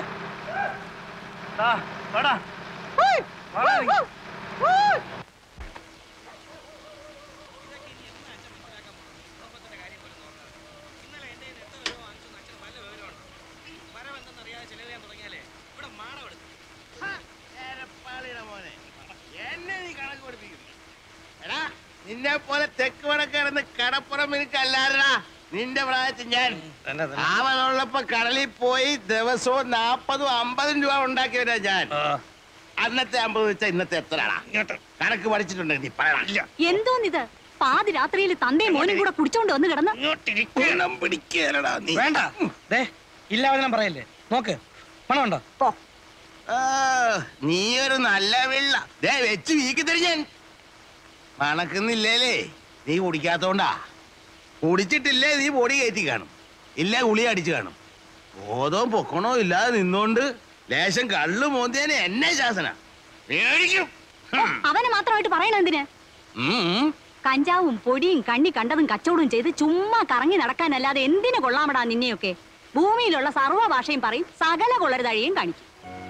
നിന്നെ പോലെ തെക്ക് വടക്കിടന്ന് കടപ്പുറം എനിക്കല്ലാരടാ നിന്റെ പ്രായത്തിൽ ഞാൻ അവനുള്ളപ്പോ കടലിൽ പോയി ദിവസവും നാപ്പതും അമ്പതും രൂപ ഉണ്ടാക്കിയവരാ ഞാൻ അന്നത്തെ അമ്പത് വെച്ചാ ഇന്നത്തെ എത്രയാടാ കണക്ക് പഠിച്ചിട്ടുണ്ട് നീ പറയണ എന്തോന്നിത് പാതിരാത്രിയിൽ തന്തയും മോനും കൂടെ കുടിച്ചോണ്ട് വന്ന് കിടന്ന് പിടിക്കലടാ നീ വേണ്ട ദേ ഇല്ലാവചനം പറയല്ലേ നോക്ക് പണമുണ്ടോ ആ, നീ ഒരു നല്ല വെള്ള ദേ വെച്ച് വീക്കി തരും ഞാൻ മണക്കുന്നില്ലേലേ നീ കുടിക്കാത്തോണ്ടാ കുടിച്ചിട്ടില്ലേ നീ പൊടി കയറ്റി കാണും ഇല്ല ഗുളി അടിച്ചു കാണും ബോധവും പൊക്കണോ ഇല്ലാതെ നിന്നോണ്ട് ലേശം കള്ളു മോന്തിയനെ എന്നെ ശാസന പേടിക്കും അവനെ മാത്രമായിട്ട് പറയണ എന്തിന് ഉം. കഞ്ചാവും പൊടിയും കണ്ണി കണ്ടതും കച്ചവടവും ചെയ്ത് ചുമ്മാ കറങ്ങി നടക്കാനല്ലാതെ എന്തിനു കൊള്ളാമടാ നിന്നെയൊക്കെ ഭൂമിയിലുള്ള സർവ്വ ഭാഷയും പറയും സകല കൊള്ളരുതഴിയും കാണിക്കും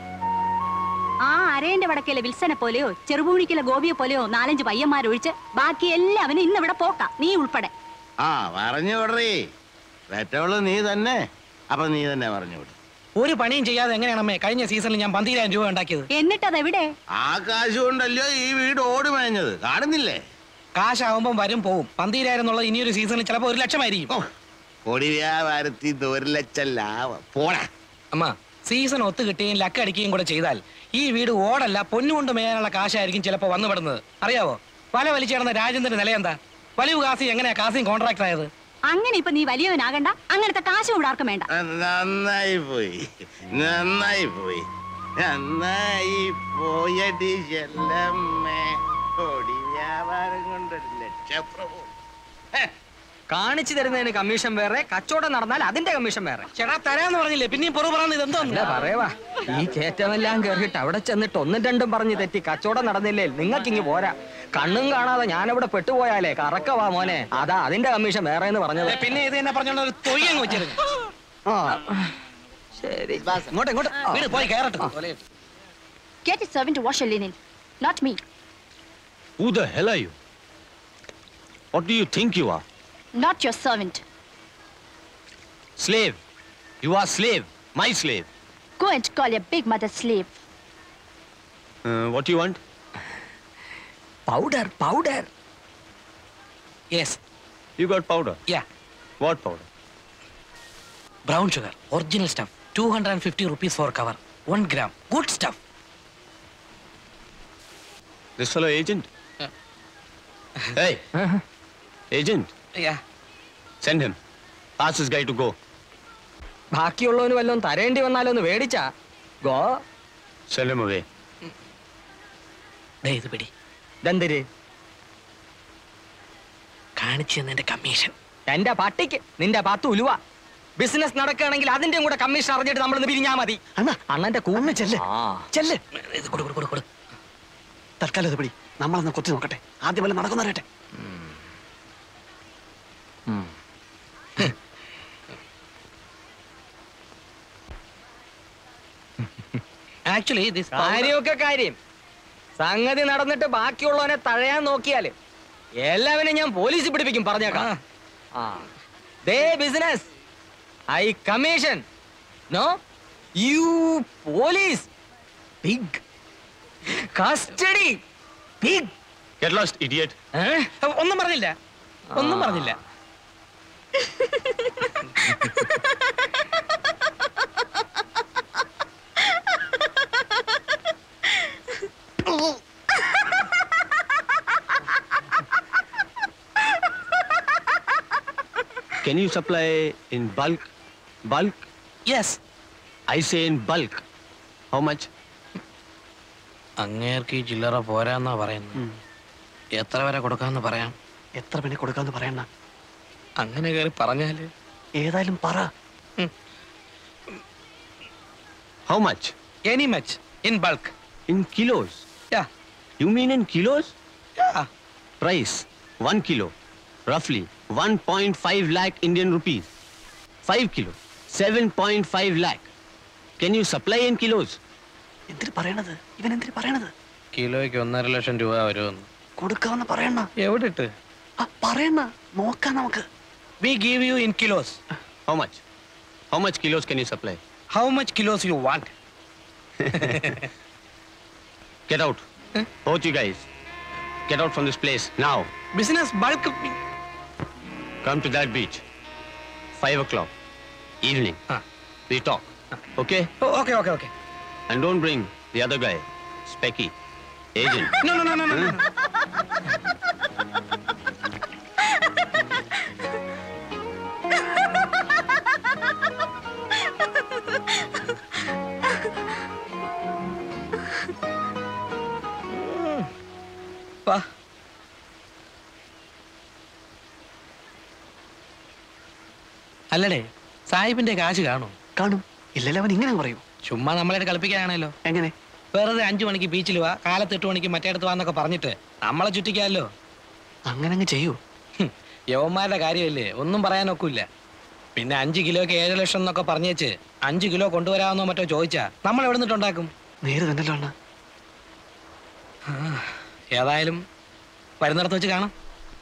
ആ അരേന്റെ വടക്കേലെ വിൽസനെ പോലെയോ ചെറുപൂണിക്കിലെ ഗോപിയെ പോലെയോ നാലഞ്ച് പയ്യന്മാരൊഴിച്ച് ബാക്കി എല്ലാവനും ഇന്ന് ഇവിടെ പോക്കാം നീ ഉൾപ്പെടെ ആ പറഞ്ഞു വിടറേ പെറ്റവള് നീ തന്നെ അപ്പൊ നീ തന്നെ പറഞ്ഞു വിടും ഒരു പണിയും ചെയ്യാതെ എങ്ങനെയാണമ്മേ കഴിഞ്ഞ സീസണിൽ ഞാൻ പന്തിരായിരം രൂപ ഉണ്ടാക്കിയത് എന്നിട്ടതെവിടെ ആ കാശ് കൊണ്ടല്ലോ ഈ വീട് ഓടി മേഞ്ഞത് കാണുന്നില്ലേ കാശാവുമ്പം വരും പോവും പന്തിരായിരം എന്നുള്ളത് ഇനിയൊരു സീസണിൽ ചിലപ്പോൾ ഒരു ലക്ഷമായിരിക്കും പൊടി വ്യാപാരത്തിൽ ഇത് ഒരു ലക്ഷം ലാഭം പോടാ അമ്മ സീസൺ ഒത്തു കിട്ടുകയും ലക്ക് അടിക്കുകയും കൂടെ ചെയ്താൽ ഈ വീട് ഓടല്ല പൊന്നുകൊണ്ട് മേയാനുള്ള കാശായിരിക്കും ചിലപ്പോൾ വന്നുപെടുന്നത് അറിയാവോ വല വലിച്ചേർന്ന രാജേന്ദ്രന്റെ നില എന്താ വലിയ കാസി എങ്ങനെയാ കാസിയും കോൺട്രാക്ട് ആയത് അങ്ങനെ ഇപ്പൊ നീ വലിയവനാകണ്ട അങ്ങനത്തെ കാശും ഇവിടെ ആർക്കും വേണ്ട നന്നായി പോയി നന്നായി പോയി നന്നായി പോയടി ചെല്ലമ്മേ പൊടി വ്യാപാരം കൊണ്ടൊരു ലക്ഷപ്രഭു കാണിച്ചു തരുന്നതിന് കമ്മീഷൻ വേറെ കച്ചവടം നടന്നാൽ അതിന്റെ കമ്മീഷൻ വേറെ ചേട്ടാ തരാന്ന് പറഞ്ഞില്ലേ പിന്നെയും പുറു പറയുന്നത് ഇതെന്തോ അല്ല പറയവാ ഈ കയറ്റമെല്ലാം കേറിയിട്ട് അവിടെ ചെന്നിട്ട് ഒന്നും രണ്ടും പറഞ്ഞ് തെറ്റി കച്ചവടം നടന്നില്ലേ നിങ്ങൾക്ക് ഇങ്ങ് പോരാ കണ്ണും കാണാതെ ഞാനിവിടെ പെട്ടുപോയാലേ കറക്കവാ മോനെ അതാ അതിന്റെ കമ്മീഷൻ വേറെ എന്ന് പറഞ്ഞത് പിന്നെ ഇത് തന്നെ പറഞ്ഞോണ്ട് ഒരു തൊയ്യ അങ്ങ് വെച്ചിരുന്നു ശരി ഇങ്ങോട്ട് ഇങ്ങോട്ട് വീട് പോയി കയറട്ടെ Get a servant to wash your linen, not me. Who the hell are you? What do you think you are? Not your servant. Slave. You are slave. My slave. Go and call your big mother slave. Uh, what do you want? Powder, powder. Yes. You got powder? Yeah. What powder? Brown sugar, original stuff. 250 rupees for cover. One gram. Good stuff. This fellow agent? hey. Agent. Yeah. Send him. Ask this guy to go. ബാക്കിയുള്ളവന് വല്ലതും തരേണ്ടി വന്നാലോ ഒന്ന് മേടിച്ചാ ഗോ Send him away. ദേ ഇത് പിടി ദന്തര് കാണിച്ചു തന്നതിന്റെ കമ്മീഷൻ എന്റെ പട്ടിക്ക് നിന്റെ പത്ത് ഉലുവ ബിസിനസ് നടക്കുകയാണെങ്കിൽ അതിന്റെയും കൂടെ കമ്മീഷൻ അറിഞ്ഞിട്ട് നമ്മളൊന്ന് പിരിഞ്ഞാ മതി അണ്ണന്റെ കൂന്ന് ചെല്ല് ചെല്ല് ഇത് കൊടു കൊടു കൊടു കൊടു തൽക്കാലം ഇത് പിടി നമ്മളൊന്ന് കൊത്തി നോക്കട്ടെ ആദ്യം വല്ല നടക്കുന്നറിയട്ടെ ആക്ച്വലി ദിസ് കാര്യമൊക്കെ കാര്യം സംഗതി നടന്നിട്ട് ബാക്കിയുള്ളവനെ തഴയാൻ നോക്കിയാല് എല്ലാവരും ഞാൻ പോലീസിൽ പിടിപ്പിക്കും പറഞ്ഞേക്കാം ആ ദേ business I commission no you police big custody big Get lost, idiot. ഒന്നും പറഞ്ഞില്ല ഒന്നും പറഞ്ഞില്ല Can you supply in bulk? Bulk? Yes. I say in bulk. How much? അങ്ങേർക്ക് ഈ ചില്ലറ പോരാന്നാ പറയുന്നത് എത്ര വരെ കൊടുക്കാന്ന് പറയാം എത്ര പിന്നെ കൊടുക്കാന്ന് പറയണ്ട അങ്ങനെ കയറി പറഞ്ഞാല് ഏതായാലും പറ How much? Any much. In bulk. In kilos? Yeah. You mean in kilos? Yeah. Price, one kilo, roughly 1.5 lakh Indian rupees. Five kilo, 7.5 lakh. Can you supply in kilos? എന്തിന് പറയണത് ഇവൻ എന്തിന് പറയണത് കിലോയ്ക്ക് ഒന്നര ലക്ഷം രൂപ വരുമെന്ന് കൊടുക്കാന്ന് പറയണ എവിടെ ഇട്ട് പറയണ നോക്കാം നമുക്ക് we give you in kilos How much? How much kilos can you supply? How much kilos you want Get out. Both you guys. Get out from this place now. Business bulk Come to that beach. Five o'clock. Evening. We talk. Okay? Okay okay okay And don't bring the other guy, Specky, agent. No, no, no, no, no, no. വാ അല്ലടേ സാഹിബിന്റെ കാശ് കാണും കാണും ഇല്ലല്ലോ അവൻ ഇങ്ങനെ പറയൂ ചുമ്മാ നമ്മളെ കളിപ്പിക്കാനാണല്ലോ എങ്ങനെ വെറുതെ അഞ്ചു മണിക്ക് ബീച്ചിൽ വാ കാലത്ത് എട്ട് മണിക്ക് മറ്റേടത്ത് വാന്നൊക്കെ പറഞ്ഞിട്ട് നമ്മളെ ചുറ്റിക്കാമല്ലോ അങ്ങനെ അങ്ങ് ചെയ്യൂ യവന്മാരുടെ കാര്യമല്ലേ ഒന്നും പറയാനൊക്കില്ല പിന്നെ അഞ്ച് കിലോക്ക് ഏഴ് ലക്ഷം എന്നൊക്കെ പറഞ്ഞേച്ച് അഞ്ച് കിലോ കൊണ്ടുവരാമെന്നോ മറ്റോ ചോദിച്ചാ നമ്മൾ എവിടെ നിന്നുണ്ടാക്കും നേര് തന്നല്ലോ അണ്ണ ഏതായാലും വരുന്നിടത്ത് വെച്ച് കാണാം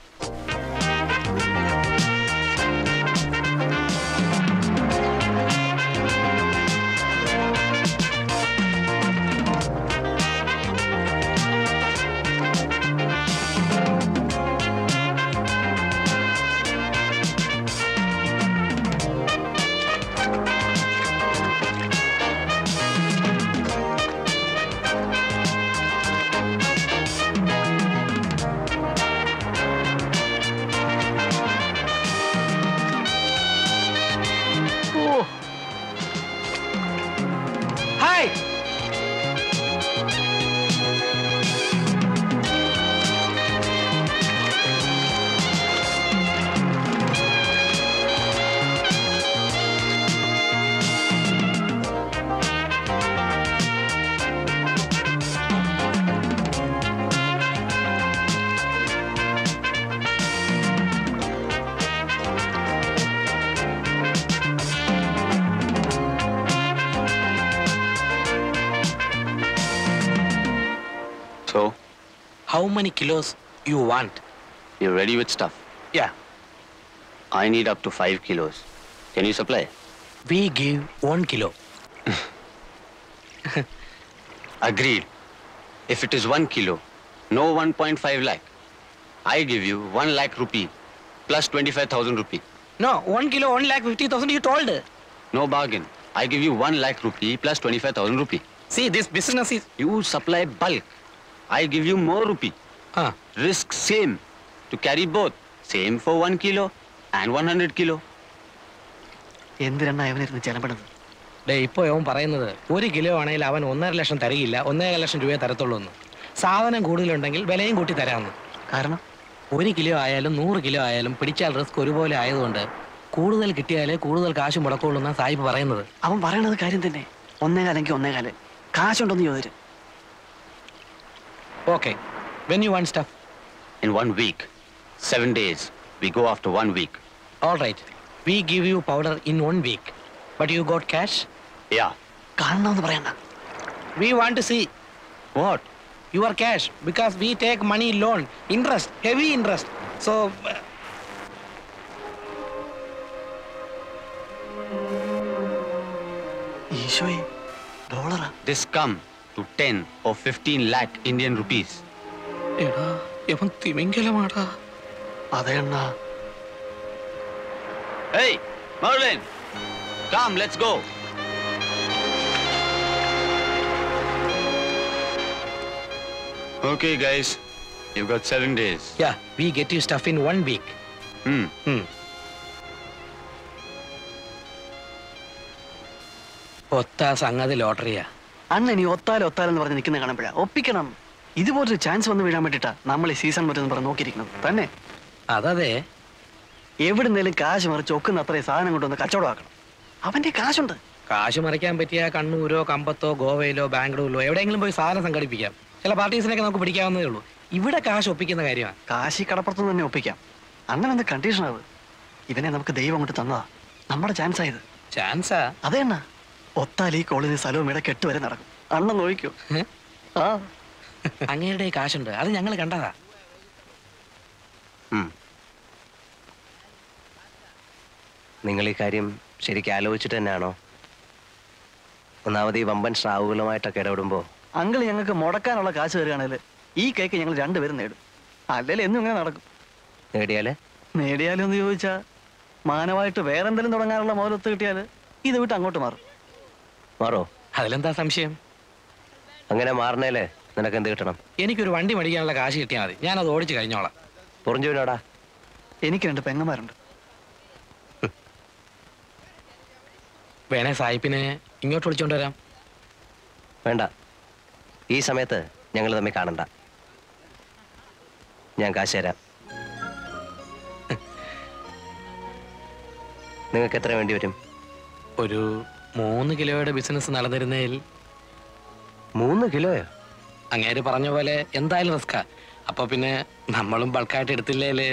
hi So, how many kilos you want you're ready with stuff? Yeah. I need up to five kilos. Can you supply? we give one kilo Agreed. If it is one kilo, no 1.5 lakh. I give you one lakh rupee plus 25,000 rupee. no one kilo one lakh fifty thousand you told No bargain. I give you one lakh rupee plus 25,000 rupee. see this business is You supply bulk. I give you more rupee. Ah. Risk same. To carry both. Same for one kilo and 100 kilo. എന്തിനാ അവനിരുന്ന് ചെലപ്പെടുന്നത് ഡേ ഇപ്പോൾ അവൻ പറയുന്നത് ഒരു കിലോ ആണെങ്കിൽ അവൻ ഒന്നര ലക്ഷം തരികയില്ല ഒന്നര ലക്ഷം രൂപയെ തരത്തുള്ളൂ എന്ന് സാധനം കൂടുതലുണ്ടെങ്കിൽ വിലയും കൂട്ടി തരാമെന്ന് കാരണം ഒരു കിലോ ആയാലും നൂറ് കിലോ ആയാലും പിടിച്ചാൽ റിസ്ക് ഒരുപോലെ ആയതുകൊണ്ട് കൂടുതൽ കിട്ടിയാലേ കൂടുതൽ കാശ് മുടക്കുള്ളൂ എന്നാണ് സാഹിബ് പറയുന്നത് അവൻ പറയണത് കാര്യം തന്നെ ഒന്നേകാലെങ്കിൽ ഒന്നേകാല് കാശുണ്ടോന്ന് ചോദിച്ചു okay when you want stuff In one week. Seven days. We go after one week. All right we give you powder in one week but you got cash Yeah. കാണണമെന്ന് പറയണ്ട we want to see What? Your cash because we take money loan interest heavy interest so ഈശോയെ ഡോളറാ This come to 10 or 15 lakh Indian rupees. എടാ ഇവൻ തിമിംഗലമാടാ അതെ അണ്ണാ Hey, Merlin! Come, let's go. Okay, guys. You've got seven days. Yeah, we get you stuff in one week. Hmm. Hmm. ഒത്ത സംഗതി ലോട്ടറിയാ അണ്ണൻ ഇനി ഒത്താലും ഒത്താലെന്ന് പറഞ്ഞ് നിൽക്കുന്ന കാണുമ്പോഴാ ഒപ്പിക്കണം ഇതുപോലൊരു ചാൻസ് വന്ന് വീഴാൻ വേണ്ടിട്ടാ നമ്മൾ ഈ സീസൺ പറ്റുന്ന പറഞ്ഞ് നോക്കിയിരിക്കുന്നത് തന്നെ അതതെ എവിടുന്നേലും കാശ് മറിച്ച് ഒക്കുന്ന അത്രയും സാധനം കൊണ്ടുവന്ന് കച്ചവടമാക്കണം അവന്റെ കാശുണ്ട് കാശ് മറിക്കാൻ പറ്റിയ കണ്ണൂരോ കമ്പത്തോ ഗോവയിലോ ബാംഗ്ലൂരിലോ എവിടെയെങ്കിലും പോയി സാധനം സംഘടിപ്പിക്കാം ചില പാർട്ടീസിനൊക്കെ നമുക്ക് പിടിക്കാവുന്നതേ ഉള്ളൂ ഇവിടെ കാശ് ഒപ്പിക്കുന്ന കാര്യമാണ് കാശി കടപ്പുറത്ത് തന്നെ ഒപ്പിക്കാം അങ്ങനെ എന്ത് കണ്ടീഷൻ അത് ഇവനെ നമുക്ക് ദൈവം കൊണ്ട് തന്നതാ നമ്മുടെ ചാൻസ് ആയത് ചാൻസാ അതെ അണ്ണ ഒത്താൽ ഈ കോളേജിൽ സ്ഥലവും ഇവിടെ കെട്ട് വരെ നടക്കും അണ്ണൻ നോക്കിക്കോ ആ അങ്ങേരുടെ ഈ കാശുണ്ട് അത് ഞങ്ങൾ കണ്ടതാ നിങ്ങൾ ഈ കാര്യം ശരിക്കും ആലോചിച്ചിട്ട് തന്നെയാണോ ഒന്നാമത് ഈ വമ്പൻ സ്രാവുകളുമായിട്ടൊക്കെ ഇടപെടുമ്പോൾ അങ്കിൾ ഞങ്ങൾക്ക് മുടക്കാനുള്ള കാശ് തരികയാണെങ്കിൽ ഈ കേക്ക് ഞങ്ങൾ രണ്ടുപേരും നേടും അല്ലെങ്കിൽ എന്നും ഇങ്ങനെ നടക്കും നേടിയാല് നേടിയാലും എന്ന് ചോദിച്ചാ മാനമായിട്ട് വേറെന്തെങ്കിലും തുടങ്ങാനുള്ള മുതലൊത്ത് കിട്ടിയാൽ ഇത് വിട്ട് അങ്ങോട്ട് മാറും മാറോ അതിലെന്താ സംശയം അങ്ങനെ മാറണേലേ നിനക്ക് എന്ത് കിട്ടണം എനിക്കൊരു വണ്ടി മേടിക്കാനുള്ള കാശ് കിട്ടിയാൽ മതി ഞാനത് ഓടിച്ച് കഴിഞ്ഞോളാം പൊറിഞ്ചുവിനോടാ എനിക്ക് രണ്ട് പെങ്ങന്മാരുണ്ട് വേണേ സായിപ്പിനെ ഇങ്ങോട്ട് വിളിച്ചോണ്ട് വരാം വേണ്ട ഈ സമയത്ത് ഞങ്ങൾ തമ്മിൽ കാണണ്ട ഞാൻ കാശ് തരാം നിങ്ങൾക്ക് എത്ര വേണ്ടി വരും ഒരു മൂന്ന് കിലോയുടെ ബിസിനസ് നടന്നിരുന്നതിൽ മൂന്ന് കിലോയോ അങ്ങേര് പറഞ്ഞ പോലെ എന്തായാലും റിസ്കാ അപ്പൊ പിന്നെ നമ്മളും ബൾക്കായിട്ട് എടുത്തില്ലേല്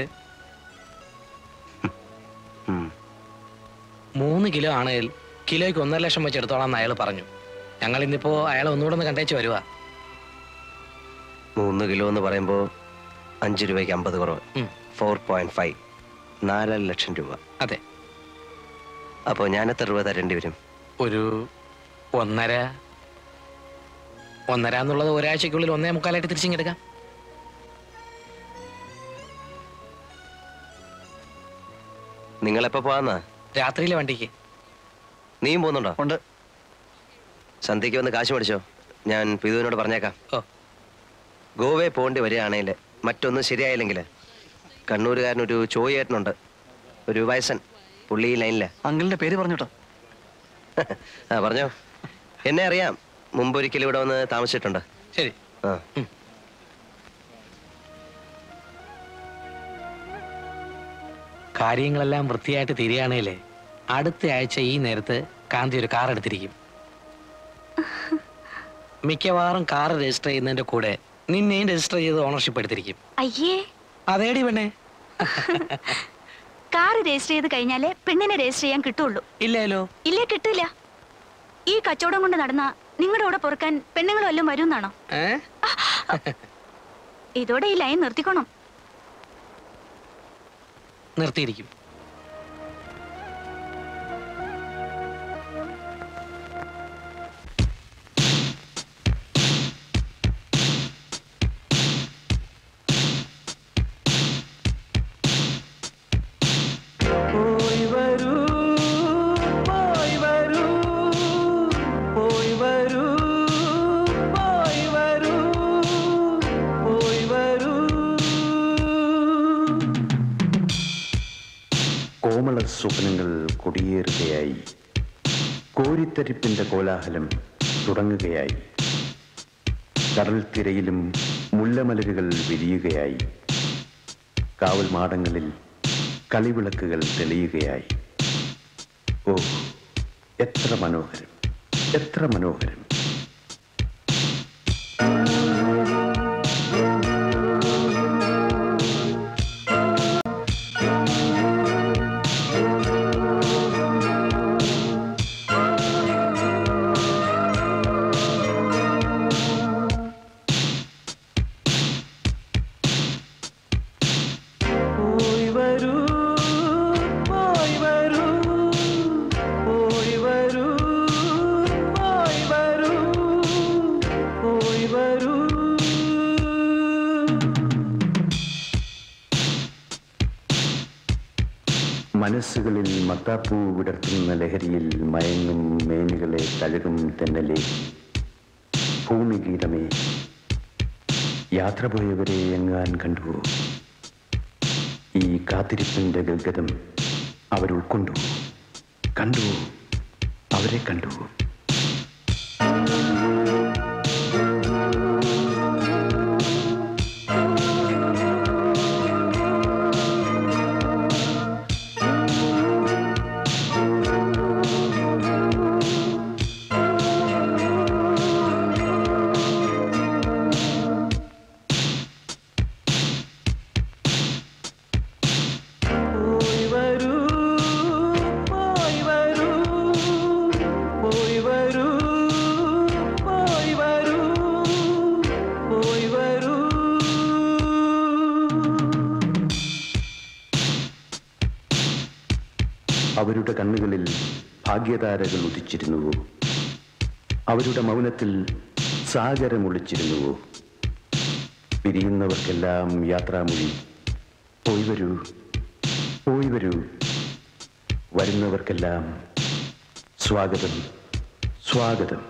മൂന്ന് കിലോ ആണെങ്കിൽ കിലോയ്ക്ക് ഒന്നര ലക്ഷം വെച്ച് എടുത്തോളാം അയാൾ പറഞ്ഞു ഞങ്ങൾ ഇന്നിപ്പോ അയാളെ ഒന്നുകൂടെ ഒന്ന് കണ്ടേച്ച് വരുവാ മൂന്ന് കിലോ എന്ന് പറയുമ്പോൾ അഞ്ച് രൂപയ്ക്ക് അമ്പത് കുറവ് ഉം. ഫോർ പോയിന്റ് ഫൈവ് നാലര ലക്ഷം രൂപ അതെ അപ്പോൾ ഞാൻ എത്ര രൂപ തരേണ്ടി വരും ഒരു ഒന്നര ഒന്നര എന്നുള്ളത് ഒരാഴ്ചക്കുള്ളിൽ ഒന്നേ മുക്കാലായിട്ട് തിരിച്ചിങ്ങെടുക്കാം നിങ്ങളെപ്പോ പോവാന്നാ രാത്രിയിലെ വണ്ടിക്ക് നീയും പോകുന്നുണ്ടോ ഉണ്ട് സന്ധ്യയ്ക്ക് വന്ന് കാശ് മേടിച്ചോ ഞാൻ പിതുവിനോട് പറഞ്ഞേക്കാം ഓ ഗോവയെ പോകേണ്ടി വരികയാണെങ്കിൽ മറ്റൊന്നും ശരിയായില്ലെങ്കിൽ കണ്ണൂരുകാരനൊരു ചോയേട്ടനുണ്ട് ഒരു വയസ്സൻ പുള്ളി ഈ ലൈനില് അങ്കിളിന്റെ പേര് പറഞ്ഞോട്ടോ ആ പറഞ്ഞോ എന്നെ അറിയാം മുമ്പൊരിക്കലും ഇവിടെ വന്ന് താമസിച്ചിട്ടുണ്ട് ശരി ആ കാര്യങ്ങളെല്ലാം വൃത്തിയായിട്ട് തിരിയാണേലേ അടുത്ത ആഴ്ച ഈ നേരത്ത് കാന്തി ഒരു കാർ എടുത്തിരിക്കും മിക്കവാറും കാർ രജിസ്റ്റർ ചെയ്യുന്നതിന്റെ കൂടെ നിന്നെയും രജിസ്റ്റർ ചെയ്ത് ഓണർഷിപ്പ് എടുത്തിരിക്കും അയ്യേ അതേടി പെണ്ണേ കാർ രജിസ്റ്റർ ചെയ്ത് കഴിഞ്ഞാലേ പെണ്ണിനെ രജിസ്റ്റർ ചെയ്യാൻ കിട്ടുള്ളൂ ഇല്ലല്ലോ ഇല്ലേ കിട്ടില്ല ഈ കച്ചവടം കൊണ്ട് നടന്ന നിങ്ങളുടെ കൂടെ പൊറുക്കാൻ പെണ്ണുങ്ങൾ വല്ലതും വരുമെന്നാണോ ഏ ഇതോടെ ഈ ലൈൻ നിർത്തിക്കോണം നിർത്തിയിരിക്കും പോയി വരൂ പോയി വരൂ പോയി വരൂ പോയി വരൂ പോയി വരൂ കോമള സ്വപ്നങ്ങൾ കൊടിയേറുകയായി കോരിത്തരിപ്പിന്റെ കോലാഹലം തുടങ്ങുകയായി കടൽ തിരയിലും മുല്ലമലരുകൾ വിരിയുകയായി കാവൽ മാടങ്ങളിൽ കളിവിളക്കുകൾ തെളിയുകയായി ഓ എത്ര മനോഹരം എത്ര മനോഹരം പോയി വരൂ പോയി വരൂ പോയി വരൂ പോയി വരൂ പോയി വരൂ മനസ്സുകളിൽ മത്താപ്പൂ വിടർത്തുന്ന ലഹരിയിൽ മയങ്ങും മേനികളെ തഴുകും തെന്നലെ ഭൂമിഗീതമേ യാത്ര പോയവരെ എങ്ങാൻ കണ്ടുവോ ഈ കാത്തിരിപ്പിന്റെ ഗൽഗതം അവരുൾക്കൊണ്ടു കണ്ടുവോ അവരെ കണ്ടുവോ പോയി വരൂ പോയി വരൂ പോയി വരൂ പോയി വരൂ പോയി വരൂ അവരുടെ കണ്ണുകളിൽ ഭാഗ്യതാരകൾ ഉദിച്ചിരുന്നുവോ അവരുടെ മൗനത്തിൽ സാഗരം ഒളിച്ചിരുന്നുവോ പിരിയുന്നവർക്കെല്ലാം യാത്രാമൊഴി പോയി വരൂ പോയി വരൂ വരുന്നവർക്കെല്ലാം സ്വാഗതം സ്വാഗതം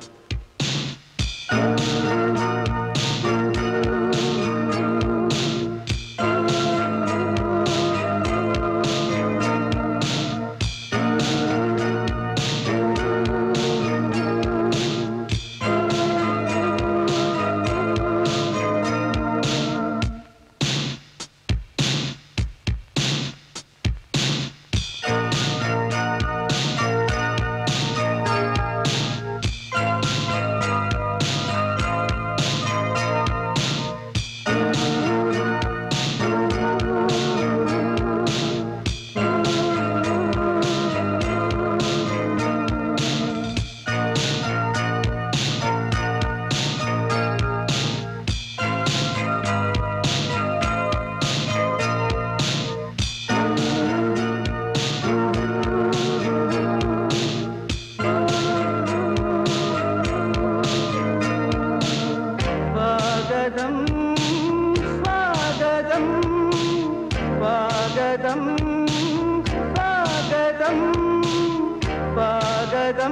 സ്വാഗതം സ്വാഗതം സ്വാഗതം സ്വാഗതം സ്വാഗതം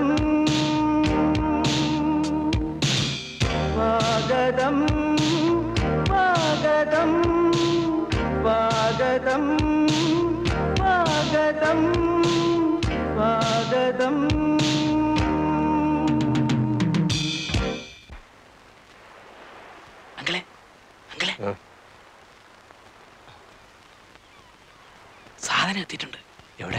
സ്വാഗതം സ്വാഗതം സ്വാഗതം സ്വാഗതം സ്വാഗതം അങ്കിളെ അങ്കിളെ സാധനം എത്തിയിട്ടുണ്ട് എവിടെ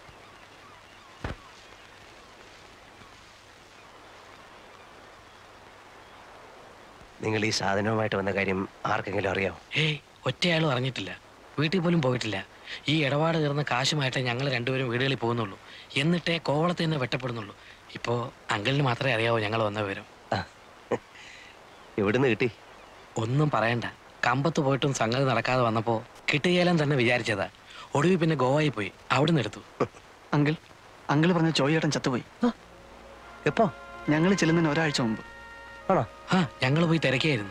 നിങ്ങൾ ഈ സാധനവുമായിട്ട് വന്ന കാര്യം ആർക്കെങ്കിലും അറിയാമോ ഏയ് ഒറ്റയാളും അറിഞ്ഞിട്ടില്ല വീട്ടിൽ പോലും പോയിട്ടില്ല ഈ ഇടപാട് തീർന്ന കാശുമായിട്ടേ ഞങ്ങൾ രണ്ടുപേരും വീടുകളിൽ പോകുന്നുള്ളൂ എന്നിട്ടേ കോവളത്ത് നിന്ന് വെട്ടപ്പെടുന്നുള്ളൂ ഇപ്പോ അങ്കിളിന് മാത്രമേ അറിയാവൂ ഞങ്ങൾ വന്ന വിവരം എവിടുന്ന് കിട്ടി ഒന്നും പറയണ്ട കമ്പത്ത് പോയിട്ടും സംഗതി നടക്കാതെ വന്നപ്പോ കിട്ടുകയില്ലെന്ന് തന്നെ വിചാരിച്ചതാ ഒടുവിൽ പിന്നെ ഗോവയിൽ പോയി അവിടുന്ന് എടുത്തു അങ്കിൾ അങ്കിൾ പറഞ്ഞ ചോയ്യേട്ടൻ ചത്തുപോയി എപ്പോ ഞങ്ങൾ ചെല്ലുന്നതിന് ഒരാഴ്ച മുമ്പ് ആണോ ആ ഞങ്ങൾ പോയി തിരക്കായിരുന്നു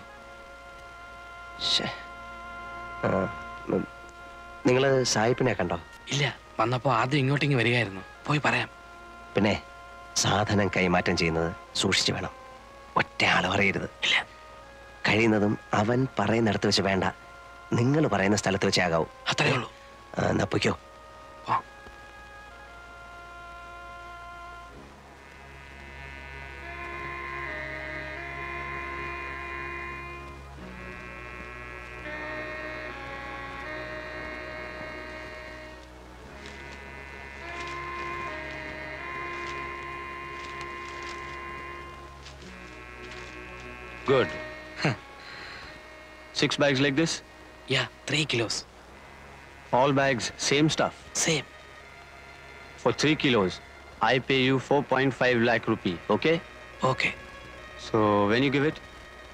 നിങ്ങൾ സായിപ്പിനെ കണ്ടോ ഇല്ല വന്നപ്പോ ആദ്യം ഇങ്ങോട്ടിങ്ങ് വരികയായിരുന്നു പോയി പറയാം പിന്നെ സാധനം കൈമാറ്റം ചെയ്യുന്നത് സൂക്ഷിച്ചു വേണം ഒറ്റ ആള് പറയരുത് കഴിയുന്നതും അവൻ പറയുന്നിടത്ത് വെച്ച് വേണ്ട നിങ്ങൾ പറയുന്ന സ്ഥലത്ത് വെച്ചേ ആകാവൂ അത്രേ ഉള്ളൂ എന്നാ പൊയ്ക്കോ Good. Six bags like this? Yeah, three kilos. All bags, same stuff. Same. For three kilos, I pay you 4.5 lakh rupee, okay? Okay. So when you give it?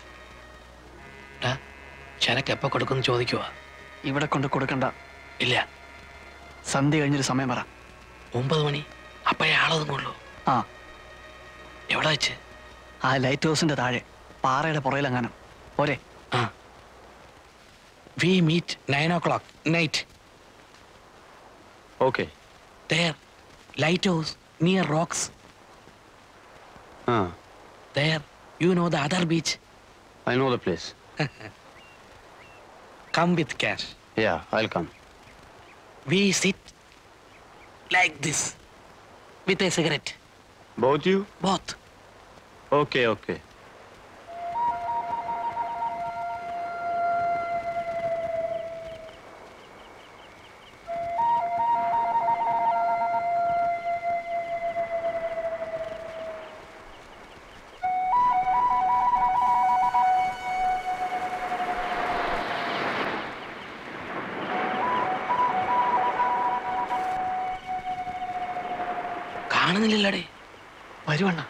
ചരക്ക് എപ്പോ കൊടുക്കുന്നു ചോദിക്കുവാ ഇവിടെ കൊണ്ട് കൊടുക്കണ്ട ഇല്ല സന്ധ്യ കഴിഞ്ഞൊരു സമയം പറ ഒമ്പത് മണി അപ്പോഴേ ആളൊതുങ്ങുള്ളൂ ആ എവിടെ വെച്ച് ആ ലൈറ്റ് ഹൗസിന്റെ താഴെ പാറയുടെ പുറയിലെങ്ങാനും പോരെ ആ we meet nine o'clock night Okay. there lighthouse near rocks Ah, there you know the other beach I know the place. come with cash Yeah, I'll come. we sit like this with a cigarette Both you? both Okay, okay. കാണുന്നില്ലല്ലേ വരുവണ്ണ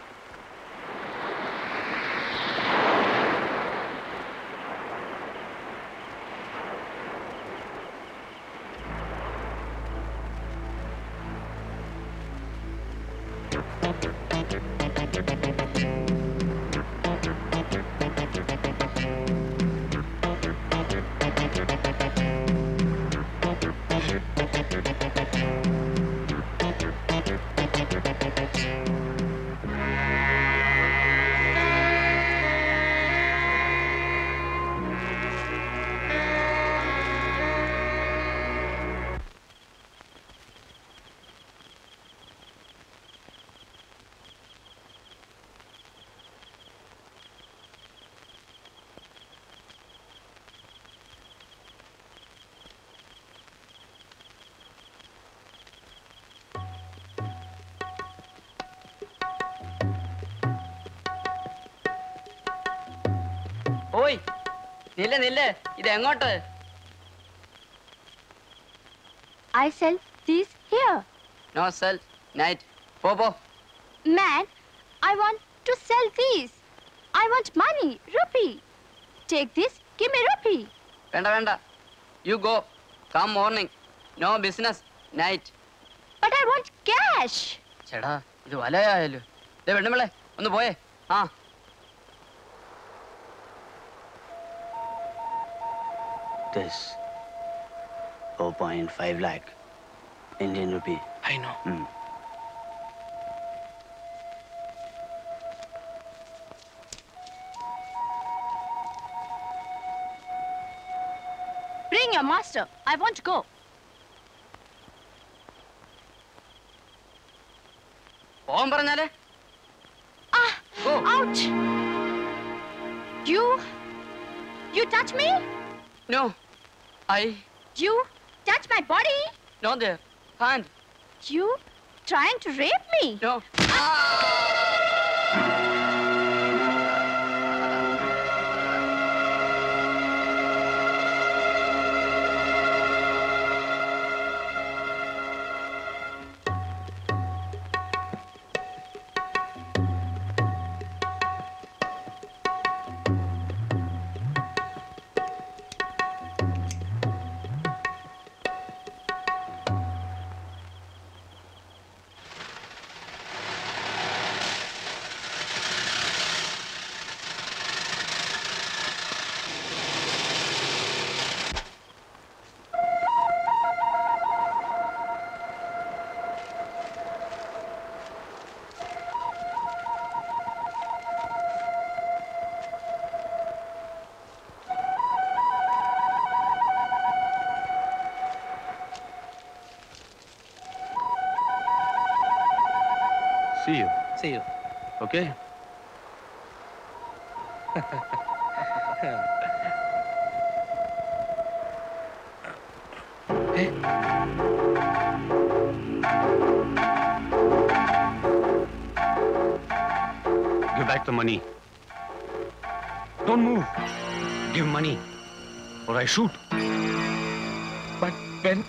ഓയ് നില്ല നില്ല ഇത് എങ്ങോട്ട് I sell these here. No sell night പോ പോ Man, I want to sell these. I want money, rupee. Take this, give me rupee. വേണ്ട വേണ്ട you go come morning no business night But I want cash. ചേടാ ഇത് വലയായാലോ ദേ പെണ്ണുമ്പിള്ളേ ഒന്ന് പോയേ ആ This 4.5 lakh Indian rupee. I know. Hmm. Bring your master. I want to go. പോകാൻ പറഞ്ഞാലേ Ah! Ouch! You. You touch me? No I You touch my body? No ദർ കാൻഡ് You trying to rape me? No See you. See you. Okay? Give back the money. Don't move. Give money. Or I shoot. But when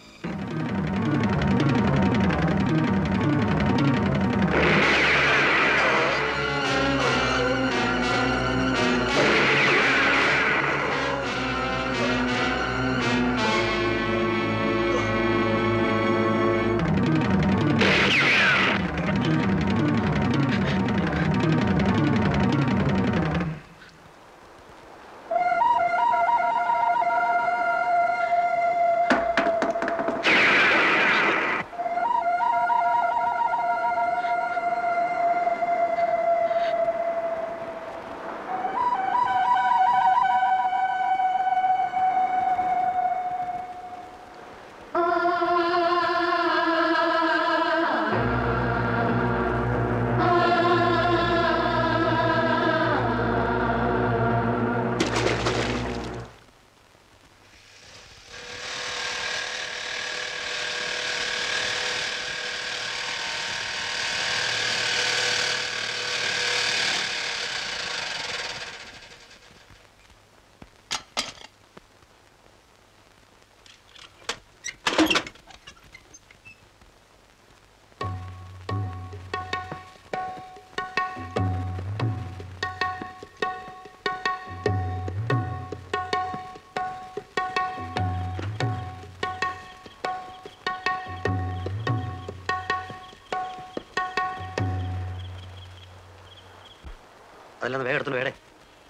അതെല്ലാം വേഗം എടുത്തു വേടേ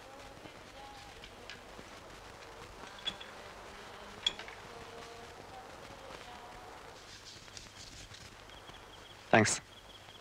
Thanks.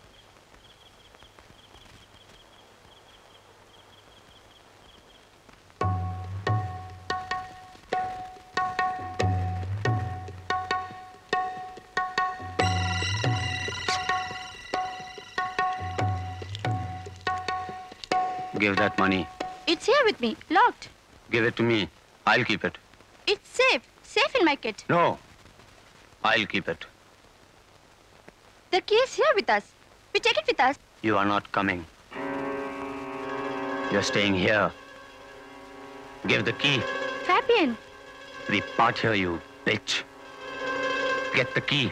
Give that money. It's here with me, locked. Give it to me. I'll keep it. It's safe, safe in my kit. No. I'll keep it. The key is here with us. We take it with us. You are not coming. You're staying here. Give the key. Fabian, We part here, you bitch. Get the key.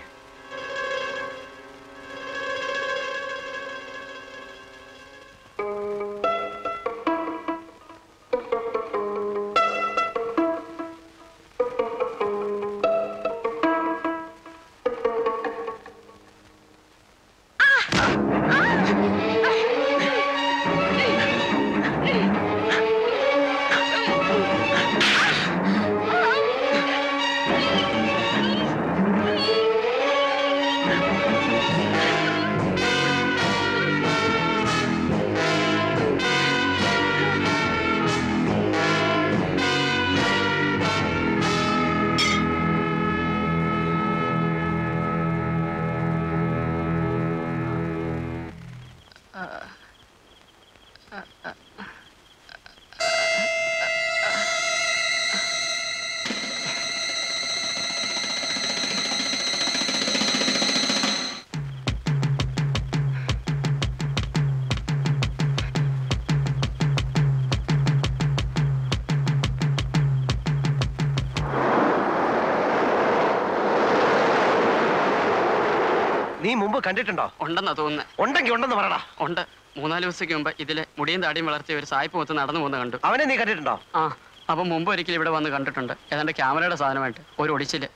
നീ മുമ്പ് കണ്ടിട്ടുണ്ടോ ഉണ്ടെന്നാ തോന്നുന്നത് ഉണ്ടെങ്കിൽ ഉണ്ടെന്ന് പറയടാ ഉണ്ട് മൂന്നാല് ദിവസത്തേക്ക് മുമ്പ് ഇതിലെ മുടിയും താടിയും വളർത്തിയ ഒരു സായിപ്പ് മൊത്തം നടന്നു പോകുന്ന കണ്ടു അവനെ നീ കണ്ടിട്ടുണ്ടോ ആ അപ്പം മുമ്പ് ഒരിക്കലും ഇവിടെ വന്ന് കണ്ടിട്ടുണ്ട് ഏതാണ്ട് ക്യാമറയുടെ സാധനമായിട്ട് ഒരു ഒടിച്ചില്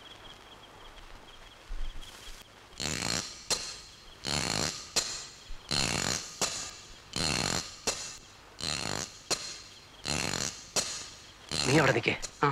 നീ അവിടെ നിൽക്കേ ആ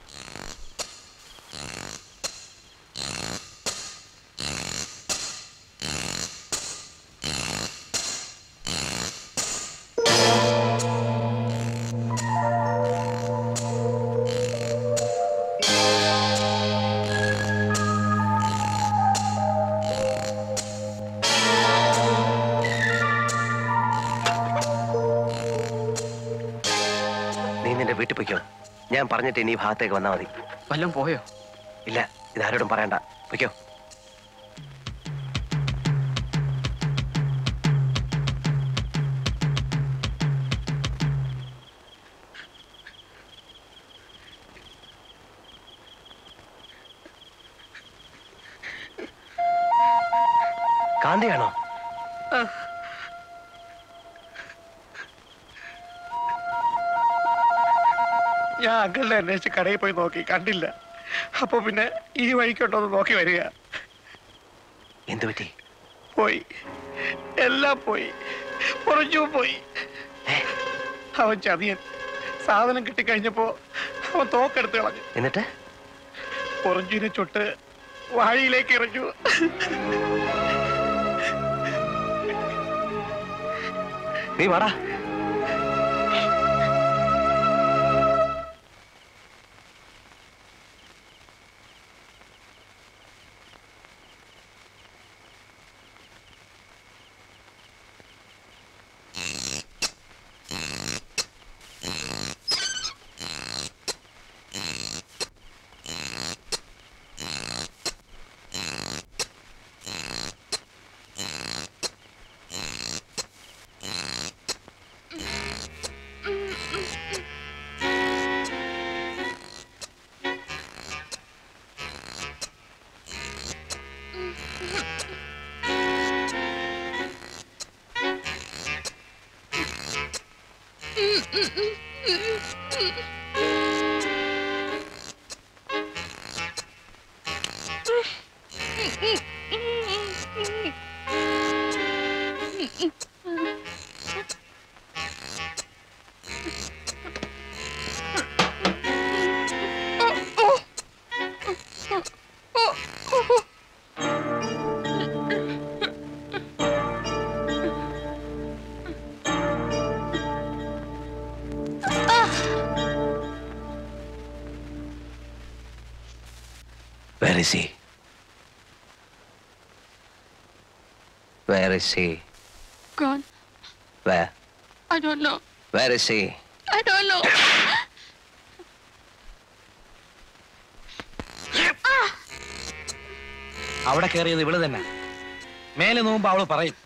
നീ നിന്റെ വീട്ടിൽ പൊയ്ക്കോ ഞാൻ പറഞ്ഞിട്ട് ഇനി ഈ ഭാഗത്തേക്ക് വന്നാൽ മതി വല്ലതും പോയോ ഇല്ല ഇതാരോടും പറയണ്ട പൊയ്ക്കോ കാന്തിയാണോ ഞാൻ അങ്കിളിനെ അന്വേഷിച്ച് കടയിൽ പോയി നോക്കി കണ്ടില്ല അപ്പൊ പിന്നെ ഈ വഴിക്കുണ്ടോ എന്ന് നോക്കി വരിക എന്തു പറ്റി പോയി എല്ലാം പോയി കുറച്ചു പോയി അവൻ ചതിയൻ സാധനം കിട്ടിക്കഴിഞ്ഞപ്പോ അവൻ തോക്കെടുത്ത് കളഞ്ഞു എന്നിട്ട് പൊറഞ്ചുവിനെ ചുട്ട് വാഴിയിലേക്ക് എറിഞ്ഞു നീ വാടാ Where is he? Where is he? Gone. Where? I don't know. Where is he? I don't know. അവിടെ കയറിയത് ഇവള് തന്നെ മേലെ നോക്കുമ്പോ അവള് പറയും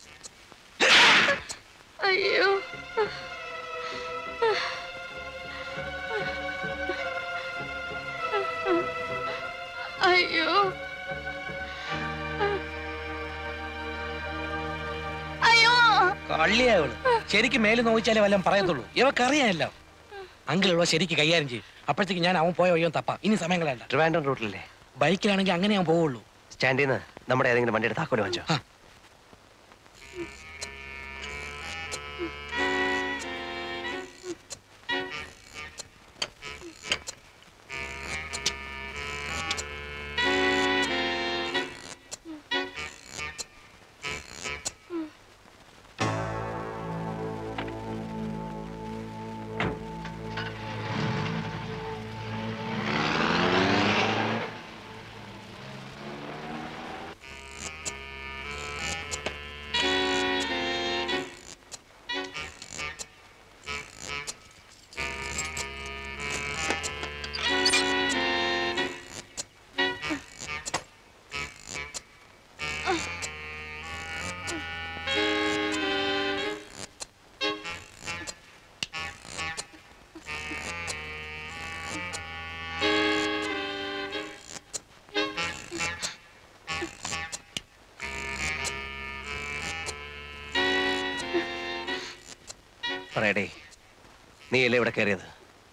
അയ്യോ അയ്യോ അയ്യോ കള്ളിയാവള് ശരിക്കും മേല് നോവിച്ചാലേ വല്ലതും പറയത്തുള്ളൂ ഇവക്കറിയാമല്ലോ അങ്കിൾ ഉള്ള ശരിക്ക് കൈകാര്യം ചെയ്യും അപ്പോഴത്തേക്ക് ഞാൻ അവൻ പോയ വയ്യോ തപ്പാം ഇനി സമയം കളയണ്ട ട്രിവാൻഡ്രം റൂട്ടിലല്ലേ ബൈക്കിലാണെങ്കിൽ അങ്ങനെ ഞാൻ പോവുള്ളൂ സ്റ്റാൻഡിൽ നിന്ന് നമ്മുടെ ഏതെങ്കിലും വണ്ടിയുടെ താക്കോല് വാങ്ങിച്ചോ പറയടേ നീയല്ലേ ഇവിടെ കയറിയത്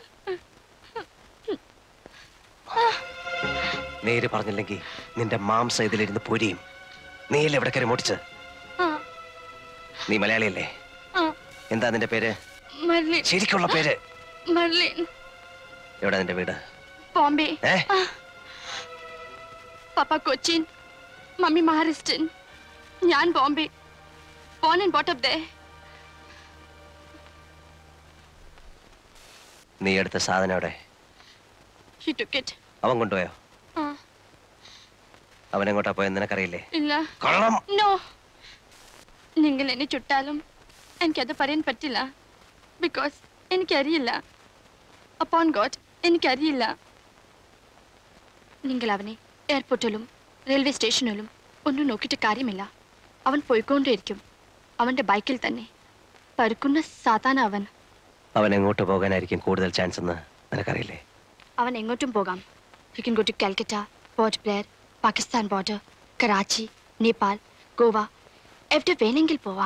നേര് പറഞ്ഞില്ലെങ്കിൽ നിന്റെ മാംസം ഇതിലിരുന്ന് പൊരിയും നീയല്ലേ ഇവിടെ കയറി മുടിച്ച് ആ, നീ മലയാളിയല്ലേ ആ, എന്താ നിന്റെ പേര് മർലിൻ ശരിക്കുള്ള പേര് മർലിൻ എവിടെ നിന്റെ വീട് ബോംബെ ഏ? ആ. പപ്പ കൊച്ചിൻ മമ്മി മഹാരാഷ്ട്രൻ ഞാൻ ബോംബെ ബോൺ ആൻഡ് ബോട്ടപ്പ് ദേ നീ എടുത്ത സാധനം എവിടെ ഹി ടുക്ക് ഇറ്റ് അവൻ കൊണ്ടുപോയോ അവൻ എങ്ങോട്ടാ പോയെന്ന് നിനക്കറിയില്ലേ ഇല്ല കൊള്ളാം നോ നിങ്ങൾ എന്നെ ചുട്ടാലും എനിക്കത് പറയാൻ പറ്റില്ല ബിക്കോസ് എനിക്കറിയില്ല അപ്പോൺ ഗോഡ് എനിക്കറിയില്ല നിങ്ങൾ അവനെ എയർപോർട്ടിലും റെയിൽവേ സ്റ്റേഷനിലും ഒന്നും നോക്കിയിട്ട് കാര്യമില്ല അവൻ പോയിക്കൊണ്ടേയിരിക്കും അവൻ്റെ ബൈക്കിൽ തന്നെ പരുക്കുന്ന സാധാരണ അവൻ അവൻ എങ്ങോട്ട് പോകാനായിരിക്കും കൂടുതൽ ചാൻസ് എന്ന് നിനക്കറിയില്ലേ അവൻ എങ്ങോട്ടും പോകാം you can go to Calcutta Port Blair Pakistan border Karachi Nepal Goa എവിടെ വേണമെങ്കിൽ പോവാം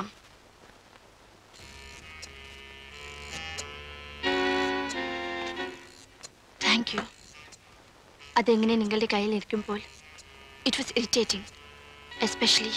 താങ്ക് യു അതെങ്ങനെ നിങ്ങളുടെ കയ്യിൽ ഇരിക്കുമ്പോൾ ഇറ്റ് വാസ് ഇറിറ്റേറ്റിംഗ് എസ്പെഷ്യലി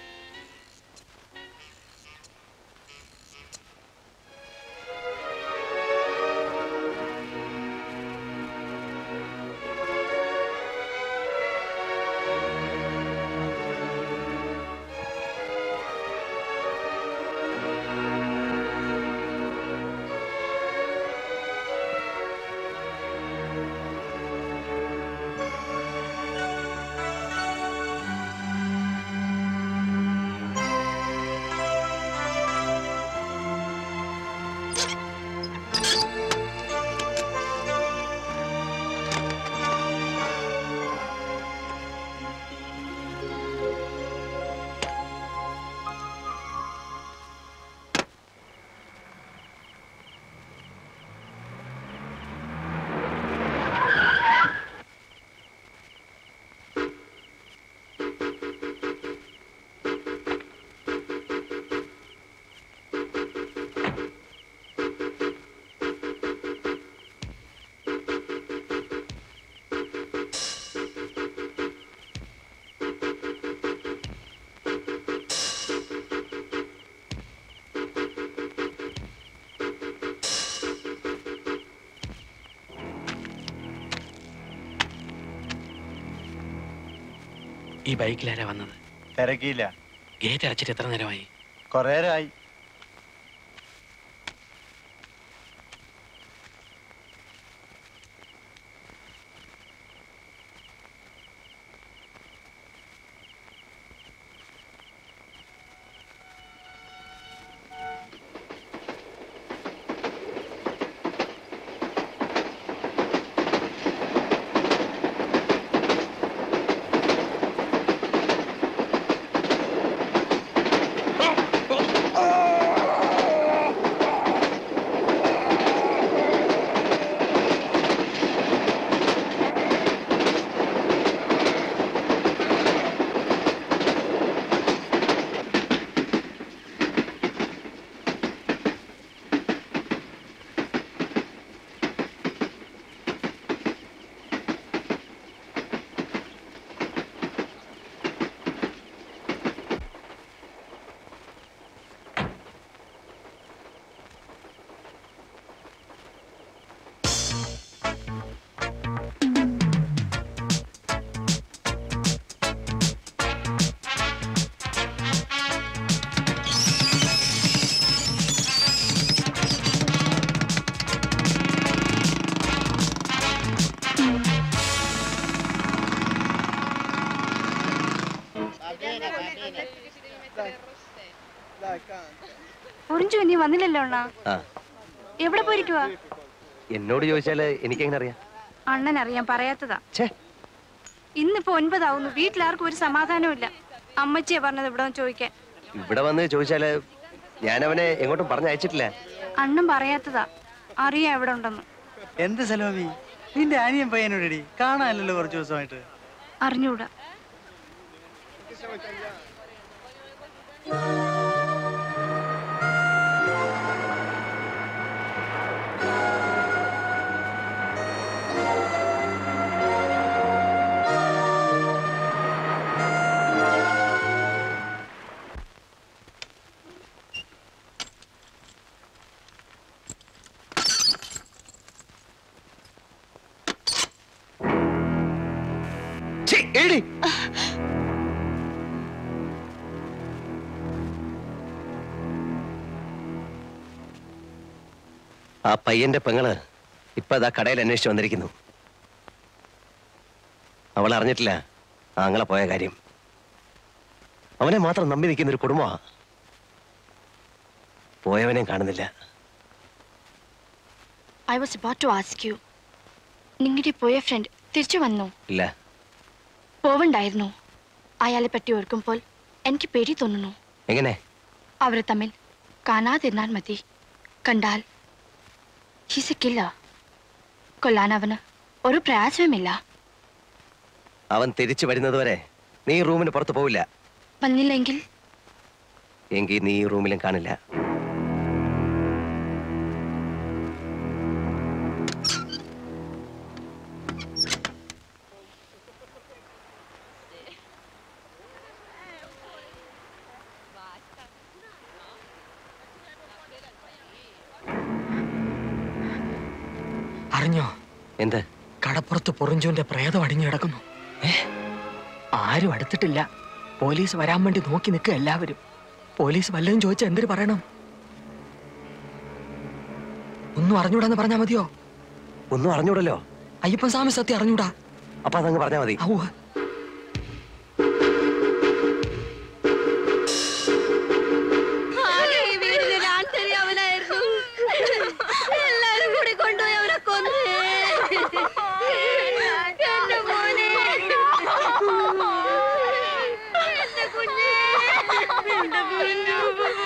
ഈ ബൈക്കിലാരാ വന്നത് തിരക്കിയില്ല ഗേറ്റ് അടച്ചിട്ട് എത്ര നേരമായി കുറേരായി Oh! ഒറിഞ്ചു നീ വന്നില്ലല്ലോ അണ്ണാ ആ എവിടെ പോയിരിക്കുവാ എന്നോട് ചോദിച്ചാല് എനിക്കെങ്ങനെ അറിയാം അണ്ണൻ അറിയാൻ പറയാത്തതാ ഛേ. ഇന്നിപ്പോ ഒൻപതാവുന്നു വീട്ടിലാർക്കും ഒരു സമാധാനവും ഇല്ല അമ്മച്ചിയെ പറഞ്ഞത് ഇവിടെ വന്ന് ചോദിക്കാൻ ഇവിടെ വന്ന് ചോദിച്ചാല് ഞാൻ അവനെ എങ്ങോട്ടും പറഞ്ഞയച്ചിട്ടില്ല അണ്ണൻ പറയാത്തതാ അറിയാം എവിടെ ഉണ്ടെന്ന് എന്ത് സലോമി നിന്റെ അനിയൻ പയ്യനോടടി കാണാനല്ലോ കുറച്ച് ദിവസമായിട്ട് അറിഞ്ഞൂടാ ഛീ, എടി. ആ പയ്യന്റെ പെങ്ങള് ഇപ്പൊ അതാ കടയിൽ അന്വേഷിച്ച് വന്നിരിക്കുന്നു അവൾ അറിഞ്ഞിട്ടില്ല ആങ്ങളെ പോയ കാര്യം അവനെ മാത്രം നമ്പി നിൽക്കുന്ന ഒരു കുടുംബമാ പോയവനെ കാണുന്നില്ല I was about to ask you നിങ്ങളുടെ പോയ ഫ്രണ്ട് തിരിച്ചു വന്നു ഇല്ല പോവണ്ടായിരുന്നു അയാളെ പറ്റി ഓർക്കുമ്പോൾ എനിക്ക് പേടി തോന്നുന്നു എങ്ങനെ അവർ തമ്മിൽ കാണാതിരുന്നാൽ മതി കണ്ടാൽ ഹിസിക്കില്ല കൊല്ലാൻ അവന് ഒരു പ്രയാസവുമില്ല അവൻ തിരിച്ചു വരുന്നതുവരെ നീ ഈ റൂമിന് പുറത്ത് പോവില്ല വന്നില്ലെങ്കിൽ എങ്കിൽ നീ ഈ റൂമിലും കാണില്ല അറിഞ്ഞോ എന്ത് കടപ്പുറത്ത് പൊറിഞ്ചോന്റെ പ്രേതം അടിഞ്ഞു കിടക്കുന്നു ആരും അടുത്തിട്ടില്ല പോലീസ് വരാൻ വേണ്ടി നോക്കി നിൽക്കുക എല്ലാവരും പോലീസ് വല്ലതും ചോദിച്ചാൽ എന്തിനു പറയണം ഒന്നും അറിഞ്ഞൂടാന്ന് പറഞ്ഞാ മതിയോ ഒന്നും അറിഞ്ഞൂടല്ലോ അയ്യപ്പൻ സ്വാമി സത്യം അറിഞ്ഞൂടാ അപ്പൊ അതങ്ങ് പറഞ്ഞാ മതി ആകെ ഈ വീടിന് രാത്രി അവനായിരുന്നു എല്ലാരും കൂടി കൊണ്ടുപോയി അവനെ കൊന്നു എന്റെ മോനെ എന്റെ കുഞ്ഞേ എന്റെ കുഞ്ഞു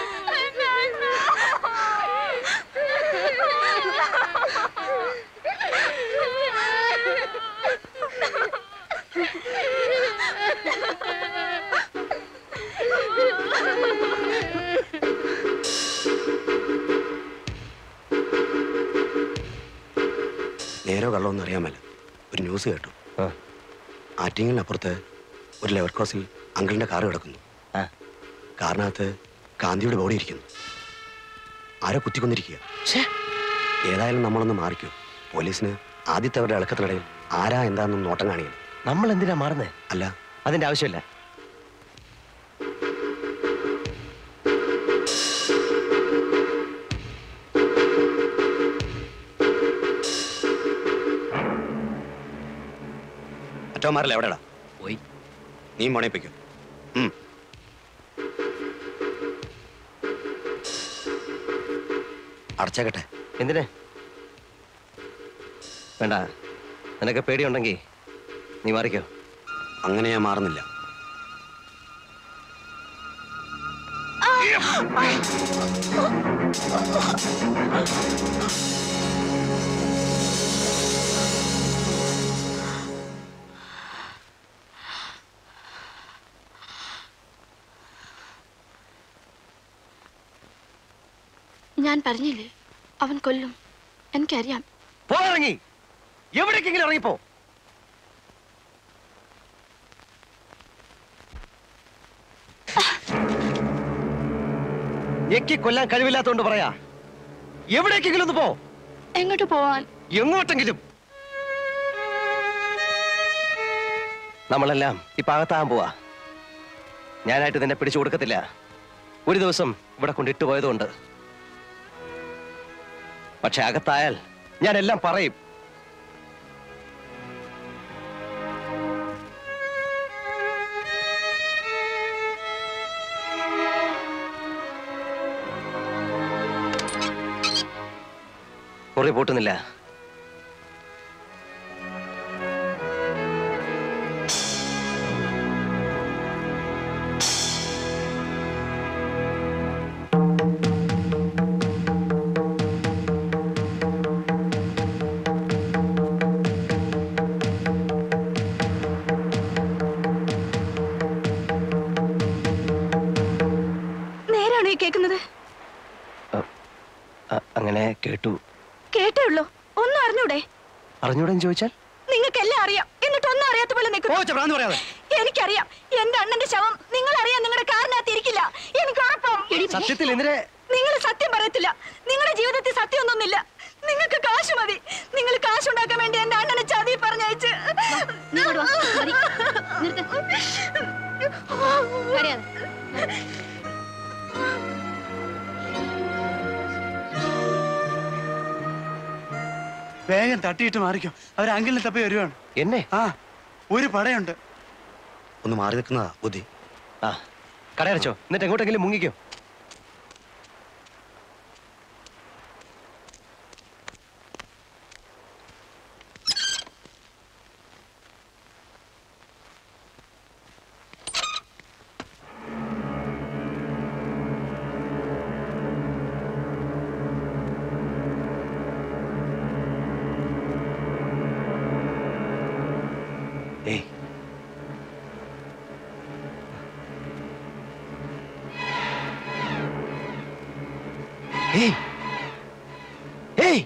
നേരോ കള്ളമൊന്നും അറിയാൻ മേല ഒരു ന്യൂസ് കേട്ടു ആറ്റിങ്ങലിനപ്പുറത്ത് ഒരു ലെവർ ക്രോസിൽ അങ്കിളിന്റെ കാറ് കിടക്കുന്നു കാറിനകത്ത് ഗാന്ധിയുടെ ബോഡി ഇരിക്കുന്നു ആരോ കുത്തിക്കൊന്നിരിക്കുക ഏതായാലും നമ്മളൊന്ന് മാറിക്കോ പോലീസിന് ആദ്യത്തെ അവരുടെ ഇളക്കത്തിനിടയിൽ ആരാ എന്താണെന്ന് നോട്ടം കാണിക്കണം നമ്മൾ എന്തിനാ മാറുന്നേ അല്ല അതിന്റെ ആവശ്യമില്ല മറ്റോമാരല്ല എവിടെടാ പോയി നീ മോണയിപ്പിക്കോ അടച്ചേക്കട്ടെ എന്തിന് വേണ്ട നിനക്ക് പേടിയുണ്ടെങ്കിൽ നീ മാറിക്കോ അങ്ങനെ ഞാൻ മാറുന്നില്ല ഞാൻ പറഞ്ഞില്ലേ അവൻ കൊല്ലും എനിക്കറിയാം പോയിറങ്ങി എവിടേക്കെങ്കിലും ഇറങ്ങിപ്പോ ഞെക്കി കൊല്ലാൻ കഴിവില്ലാത്തോണ്ട് പറയാ എവിടേക്കെങ്കിലും ഒന്ന് പോ എങ്ങോട്ട് പോവാൻ എങ്ങോട്ടെങ്കിലും നമ്മളെല്ലാം ഇപ്പൊ അകത്താകാൻ പോവാ ഞാനായിട്ട് നിന്നെ പിടിച്ചു കൊടുക്കത്തില്ല ഒരു ദിവസം ഇവിടെ കൊണ്ടിട്ട് പോയതുകൊണ്ട് പക്ഷെ അകത്തായാൽ ഞാൻ എല്ലാം പറയും മുറി പൂട്ടുന്നില്ല നേരാണോ ഈ കേൾക്കുന്നത് അ- അങ്ങനെ കേട്ടു കേട്ടേ ഉള്ളൂ ഒന്നും അറിഞ്ഞൂടെ അറിഞ്ഞൂടെന്ന് ചോദിച്ചാൽ നിങ്ങൾക്കെല്ലാം അറിയാം എന്നിട്ട് ഒന്നും അറിയാത്ത പോലെ നിൽക്കുന്നു എനിക്കറിയാം എന്റെ അണ്ണന്റെ ശവം നിങ്ങൾ അറിയാൻ നിങ്ങളുടെ കാറിനകത്ത് ഇരിക്കില്ല എനിക്ക് ഉറപ്പം സത്യത്തിൽ എന്തിനെ നിങ്ങൾ സത്യം പറയത്തില്ല നിങ്ങളുടെ ജീവിതത്തിൽ സത്യമൊന്നുമില്ല നിങ്ങൾക്ക് കാശ് മതി നിങ്ങൾ കാശ് ഉണ്ടാക്കാൻ വേണ്ടി എന്റെ അണ്ണനെ ചതി പറഞ്ഞയച്ച് വേഗം തട്ടിയിട്ട് മാറിക്കോ അവർ അങ്കിളിനെ തപ്പി വരുവാണ് എന്നെ ആ ഒരു പടയുണ്ട് ഒന്ന് മാറി നിൽക്കുന്നതാ ബുദ്ധി ആ കടയടച്ചോ എന്നിട്ട് എങ്ങോട്ടെങ്കിലും മുങ്ങിക്കോ ഏയ് ഏയ് ഏയ്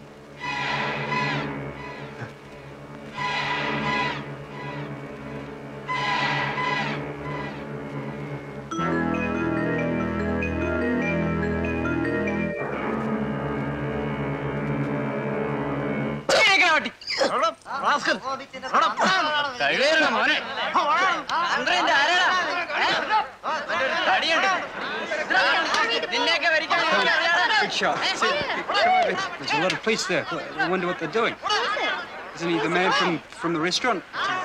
Good shot. See, There's a lot of police there. I wonder what they're doing. Isn't he the man from, from the restaurant?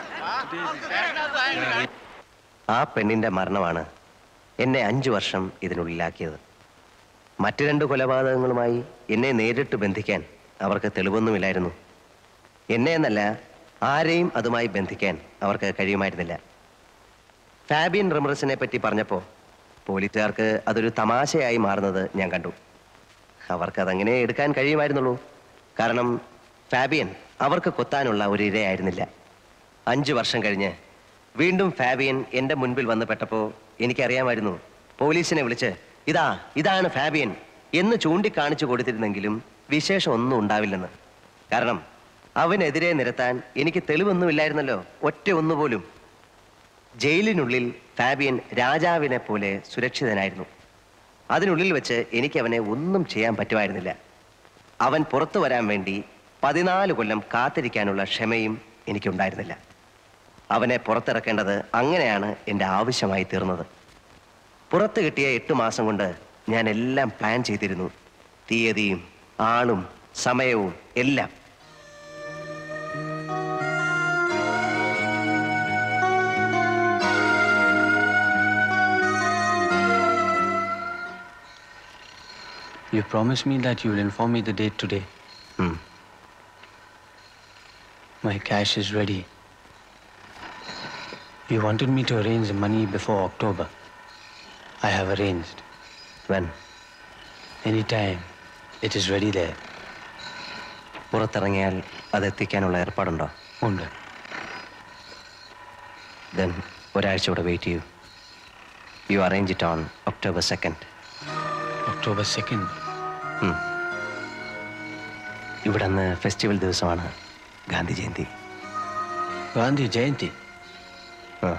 ആ പെണ്ണിന്റെ മരണമാണ് എന്നെ അഞ്ചു വർഷം ഇതിനുള്ളിലാക്കിയത് മറ്റു രണ്ട് കൊലപാതകങ്ങളുമായി എന്നെ നേരിട്ട് ബന്ധിക്കാൻ അവർക്ക് തെളിവൊന്നുമില്ലായിരുന്നു എന്നെ എന്നല്ല ആരെയും അതുമായി ബന്ധിക്കാൻ അവർക്ക് കഴിയുമായിരുന്നില്ല ഫാബിയൻ റിമറസിനെ പറ്റി പറഞ്ഞപ്പോൾ പോലീസുകാർക്ക് അതൊരു തമാശയായി മാറുന്നത് ഞാൻ കണ്ടു അവർക്ക് അതങ്ങനെ എടുക്കാൻ കഴിയുമായിരുന്നുള്ളൂ കാരണം ഫാബിയൻ അവർക്ക് കൊത്താനുള്ള ഒരു ഇരയായിരുന്നില്ല അഞ്ചു വർഷം കഴിഞ്ഞ് വീണ്ടും ഫാബിയൻ എൻ്റെ മുൻപിൽ വന്ന് പെട്ടപ്പോൾ എനിക്കറിയാമായിരുന്നു പോലീസിനെ വിളിച്ച് ഇതാ ഇതാണ് ഫാബിയൻ എന്ന് ചൂണ്ടിക്കാണിച്ചു കൊടുത്തിരുന്നെങ്കിലും വിശേഷം ഒന്നും ഉണ്ടാവില്ലെന്ന് കാരണം അവനെതിരെ നിരത്താൻ എനിക്ക് തെളിവൊന്നുമില്ലായിരുന്നല്ലോ ഒറ്റ ഒന്നുപോലും ജയിലിനുള്ളിൽ ഫാബിയൻ രാജാവിനെ പോലെ സുരക്ഷിതനായിരുന്നു അതിനുള്ളിൽ വെച്ച് എനിക്ക് അവനെ ഒന്നും ചെയ്യാൻ പറ്റുമായിരുന്നില്ല അവൻ പുറത്തു വരാൻ വേണ്ടി പതിനാല് കൊല്ലം കാത്തിരിക്കാനുള്ള ക്ഷമയും എനിക്കുണ്ടായിരുന്നില്ല അവനെ പുറത്തിറക്കേണ്ടത് അങ്ങനെയാണ് എൻ്റെ ആവശ്യമായി തീർന്നത് പുറത്ത് കിട്ടിയ എട്ട് മാസം കൊണ്ട് ഞാൻ എല്ലാം പ്ലാൻ ചെയ്തിരുന്നു തീയതിയും ആളും സമയവും എല്ലാം You promised me that you will inform me the date today. Hmm. My cash is ready. You wanted me to arrange the money before October. I have arranged. When? Anytime. It is ready there. പുറത്തിറങ്ങിയാൽ അത് എത്തിക്കാനുള്ള ഏർപ്പാടുണ്ടോ ഉണ്ട് ദെൻ ഒരാഴ്ച കൂടെ വെയിറ്റ് ചെയ്യൂ you arrange it on October second October second ഇവിടെ അന്ന് ഫെസ്റ്റിവൽ ദിവസമാണ് ഗാന്ധി ജയന്തി ഗാന്ധി ജയന്തി ആ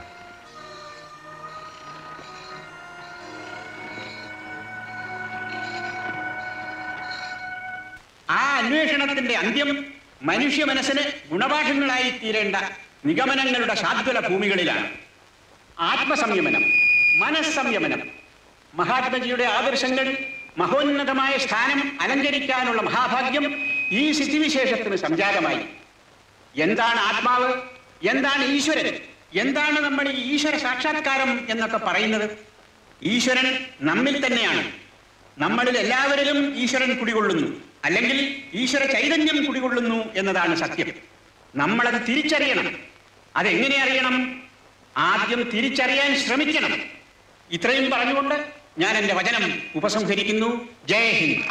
ആ അന്വേഷണത്തിന്റെ അന്ത്യം മനുഷ്യ മനസ്സിന് ഗുണപാഠങ്ങളായി തീരേണ്ട നിഗമനങ്ങളുടെ ശാദ്വല ഭൂമികളിലാണ് ആത്മസംയമനം മനസ്സംയമനം മഹാത്മജിയുടെ ആദർശങ്ങൾ മഹോന്നതമായ സ്ഥാനം അലങ്കരിക്കാനുള്ള മഹാഭാഗ്യം ഈ സ്ഥിതിവിശേഷത്തിന് സംജാതമായി എന്താണ് ആത്മാവ് എന്താണ് ഈശ്വരൻ എന്താണ് നമ്മൾ ഈ ഈശ്വര സാക്ഷാത്കാരം എന്നൊക്കെ പറയുന്നത് ഈശ്വരൻ നമ്മിൽ തന്നെയാണ് നമ്മളിൽ എല്ലാവരിലും ഈശ്വരൻ കുടികൊള്ളുന്നു അല്ലെങ്കിൽ ഈശ്വര ചൈതന്യം കുടികൊള്ളുന്നു എന്നതാണ് സത്യം നമ്മളത് തിരിച്ചറിയണം അതെങ്ങനെ അറിയണം ആദ്യം തിരിച്ചറിയാൻ ശ്രമിക്കണം ഇത്രയും പറഞ്ഞുകൊണ്ട് ഞാൻ എൻ്റെ വചനം ഉപസംഹരിക്കുന്നു ജയ് ഹിന്ദ്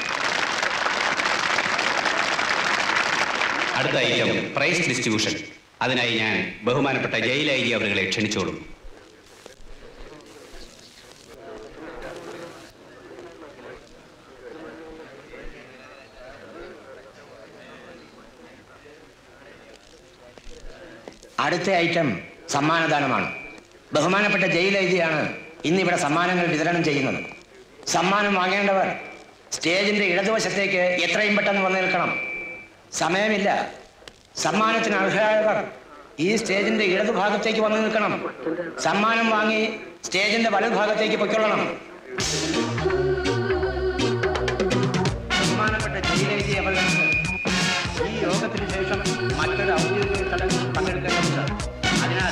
അടുത്ത ഐറ്റം പ്രൈസ് ഡിസ്ട്രിബ്യൂഷൻ അതിനായി ഞാൻ ബഹുമാനപ്പെട്ട ജയിൽ ഐ ജി അവരുകളെ ക്ഷണിച്ചോളും അടുത്ത ഐറ്റം സമ്മാനദാനമാണ് ബഹുമാനപ്പെട്ട ജയിൽ ഐജിയാണ് ഇന്നിവിടെ സമ്മാനങ്ങൾ വിതരണം ചെയ്യുന്നത് സമ്മാനം വാങ്ങേണ്ടവർ സ്റ്റേജിന്റെ ഇടതുവശത്തേക്ക് എത്രയും പെട്ടെന്ന് വന്നു നിൽക്കണം സമയമില്ല സമ്മാനത്തിന് അർഹരായവർ ഈ സ്റ്റേജിന്റെ ഇടതുഭാഗത്തേക്ക് വന്നു നിൽക്കണം സമ്മാനം വാങ്ങി സ്റ്റേജിന്റെ വലതുഭാഗത്തേക്ക് പൊയ്ക്കൊള്ളണം ബഹുമാനപ്പെട്ട ജയിൽ ഐജി അവർക്ക് ഈ യോഗത്തിന് ശേഷം മറ്റൊരു ഔദ്യോഗിക ചടങ്ങിൽ പങ്കെടുക്കേണ്ടതുണ്ട് അതിനാൽ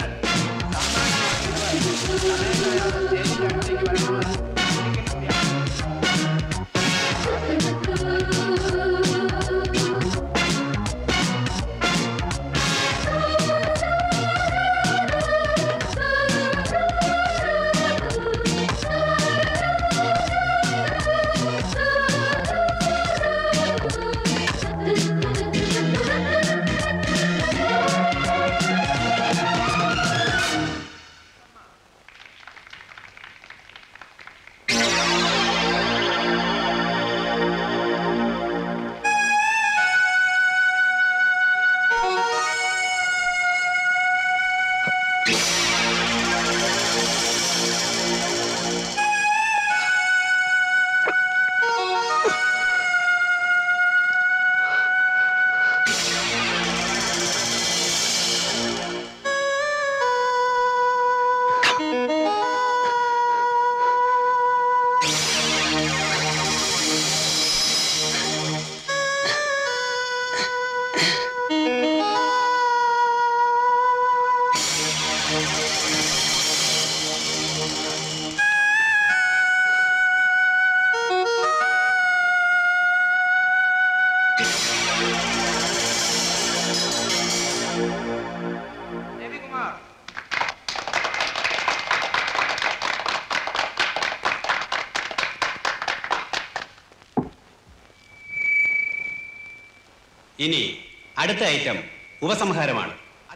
ഇനി അടുത്ത ഐറ്റം ഉപസംഹാരമാണ്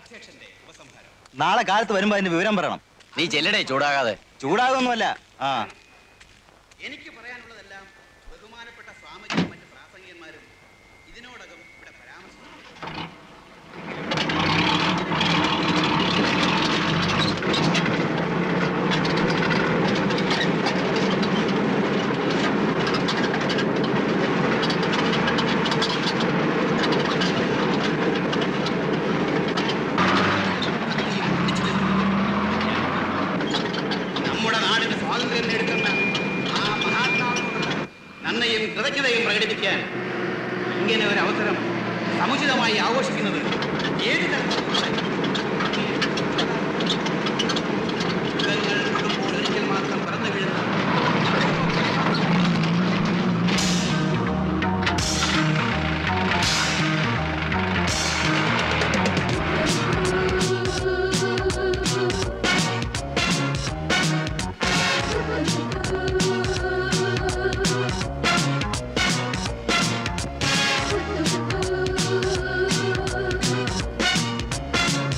നാളെ കാലത്ത് വരുമ്പോ അതിന്റെ വിവരം പറയണം നീ ചെല്ലടേ ചൂടാകാതെ ചൂടാകൊന്നുമല്ല ആ എനിക്ക് പറയാനുള്ളതെല്ലാം ബഹുമാനപ്പെട്ട സ്വാമിജിയും മറ്റ് പ്രാസംഗികന്മാരും ഇതിനോടകം ഇവിടെ പരാമർശിച്ചു നമ്മുടെ നാടിന് സ്വാതന്ത്ര്യം നേടുന്ന ആ മഹാത്മാവിനോട് നന്ദിയും കൃതജ്ഞതയും പ്രകടിപ്പിക്കാൻ ഇങ്ങനെ ഒരു അവസരം സമുചിതമായി ആഘോഷിക്കുന്നത് ഏത് തരത്തിലുള്ള യുഗങ്ങൾ കൂടുമ്പോൾ ഒരിക്കൽ മാത്രം പിറന്നു വീഴുന്ന Thank you.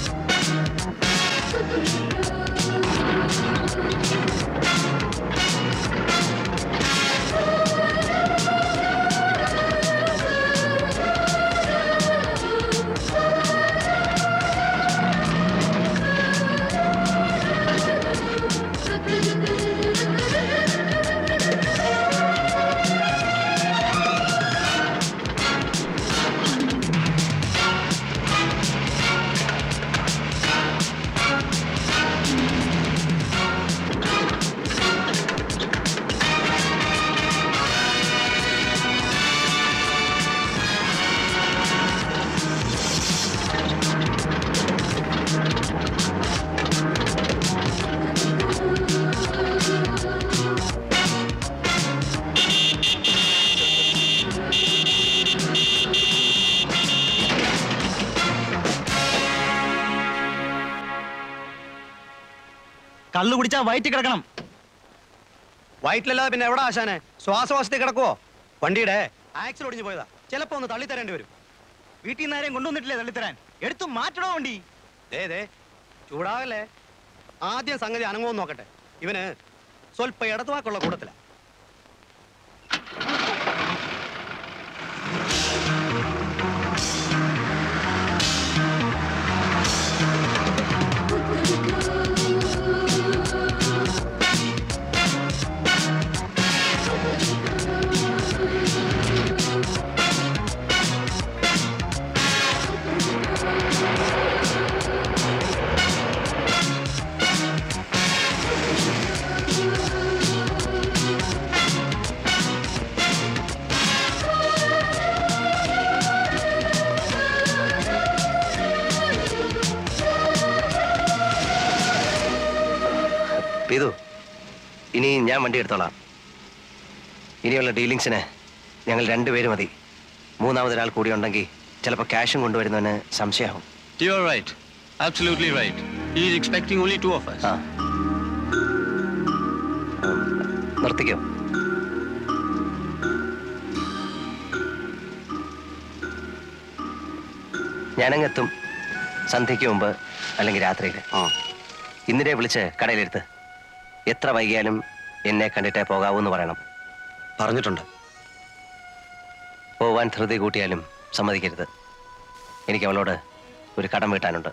കള്ളു കുടിച്ചാ വയറ്റി കിടക്കണം വയറ്റിലല്ലാതെ പിന്നെ എവിടെ ആശാനെ ശ്വാസവാസത്തിൽ കിടക്കുവോ വണ്ടിയുടെ ആക്സിൽ ഒടിഞ്ഞു പോയതാ ചിലപ്പോ ഒന്ന് തള്ളിത്തരേണ്ടി വരും വീട്ടിൽ നിന്ന് ആരെയും കൊണ്ടുവന്നിട്ടില്ലേ തള്ളിത്തരാൻ എടുത്തു മാറ്റണോ വണ്ടി ദേ ദേ ചൂടാവല്ലേ ആദ്യം സംഗതി അനങ്ങുമെന്ന് നോക്കട്ടെ ഇവന് സ്വല്പ ഇടത്തുവാക്കുള്ള കൂട്ടത്തില പീതു ഇനി ഞാൻ വണ്ടി എടുത്തോളാം ഇനിയുള്ള ഡീലിങ്സിന് ഞങ്ങൾ രണ്ടുപേരും മതി മൂന്നാമതൊരാൾ കൂടി ഉണ്ടെങ്കിൽ ചിലപ്പോൾ ക്യാഷും കൊണ്ടുവരുന്നവന് സംശയമാവും You're right. Absolutely right. He is expecting only two of us. നിർത്തിക്കോ ഞാനങ്ങെത്തും സന്ധ്യയ്ക്ക് മുമ്പ് അല്ലെങ്കിൽ രാത്രിയിൽ ഇന്നിരെ വിളിച്ച് കടയിലെടുത്ത് എത്ര വൈകിയാലും എന്നെ കണ്ടിട്ടേ പോകാവൂ എന്ന് പറയണം പറഞ്ഞിട്ടുണ്ട് പോവാൻ ധൃതി കൂട്ടിയാലും സമ്മതിക്കരുത് എനിക്ക് അവളോട് ഒരു കടം വീട്ടാനുണ്ട്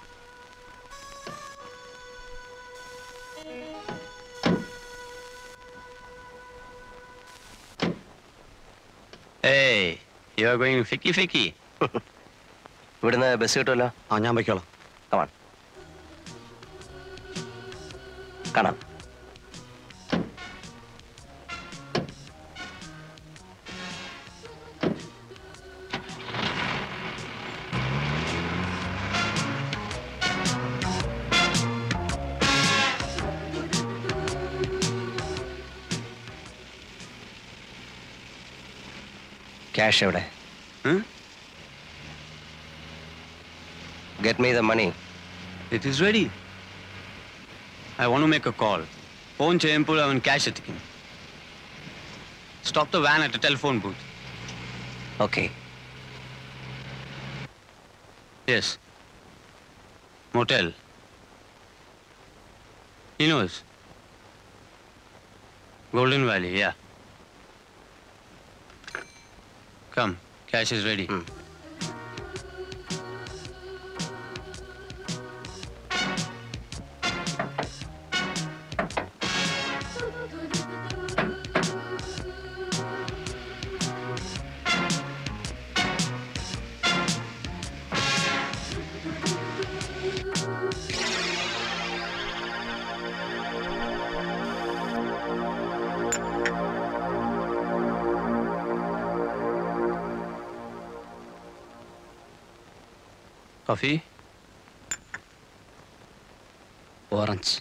Hey, you are going ficky ficky. ഇവിടുന്ന് ബസ് കിട്ടുമല്ലോ ആ ഞാൻ വയ്ക്കോളാം കമാൺ കാണാം ക്യാഷ് എവിടെ get me the money It is ready. I want to make a call. Phone ചെയ്യുമ്പോൾ അവൻ ക്യാഷ് എത്തിക്കും Stop the van at a telephone booth. Okay. Yes. Motel. He knows. Golden Valley, yeah. Come, cash is ready. Coffee? Orange.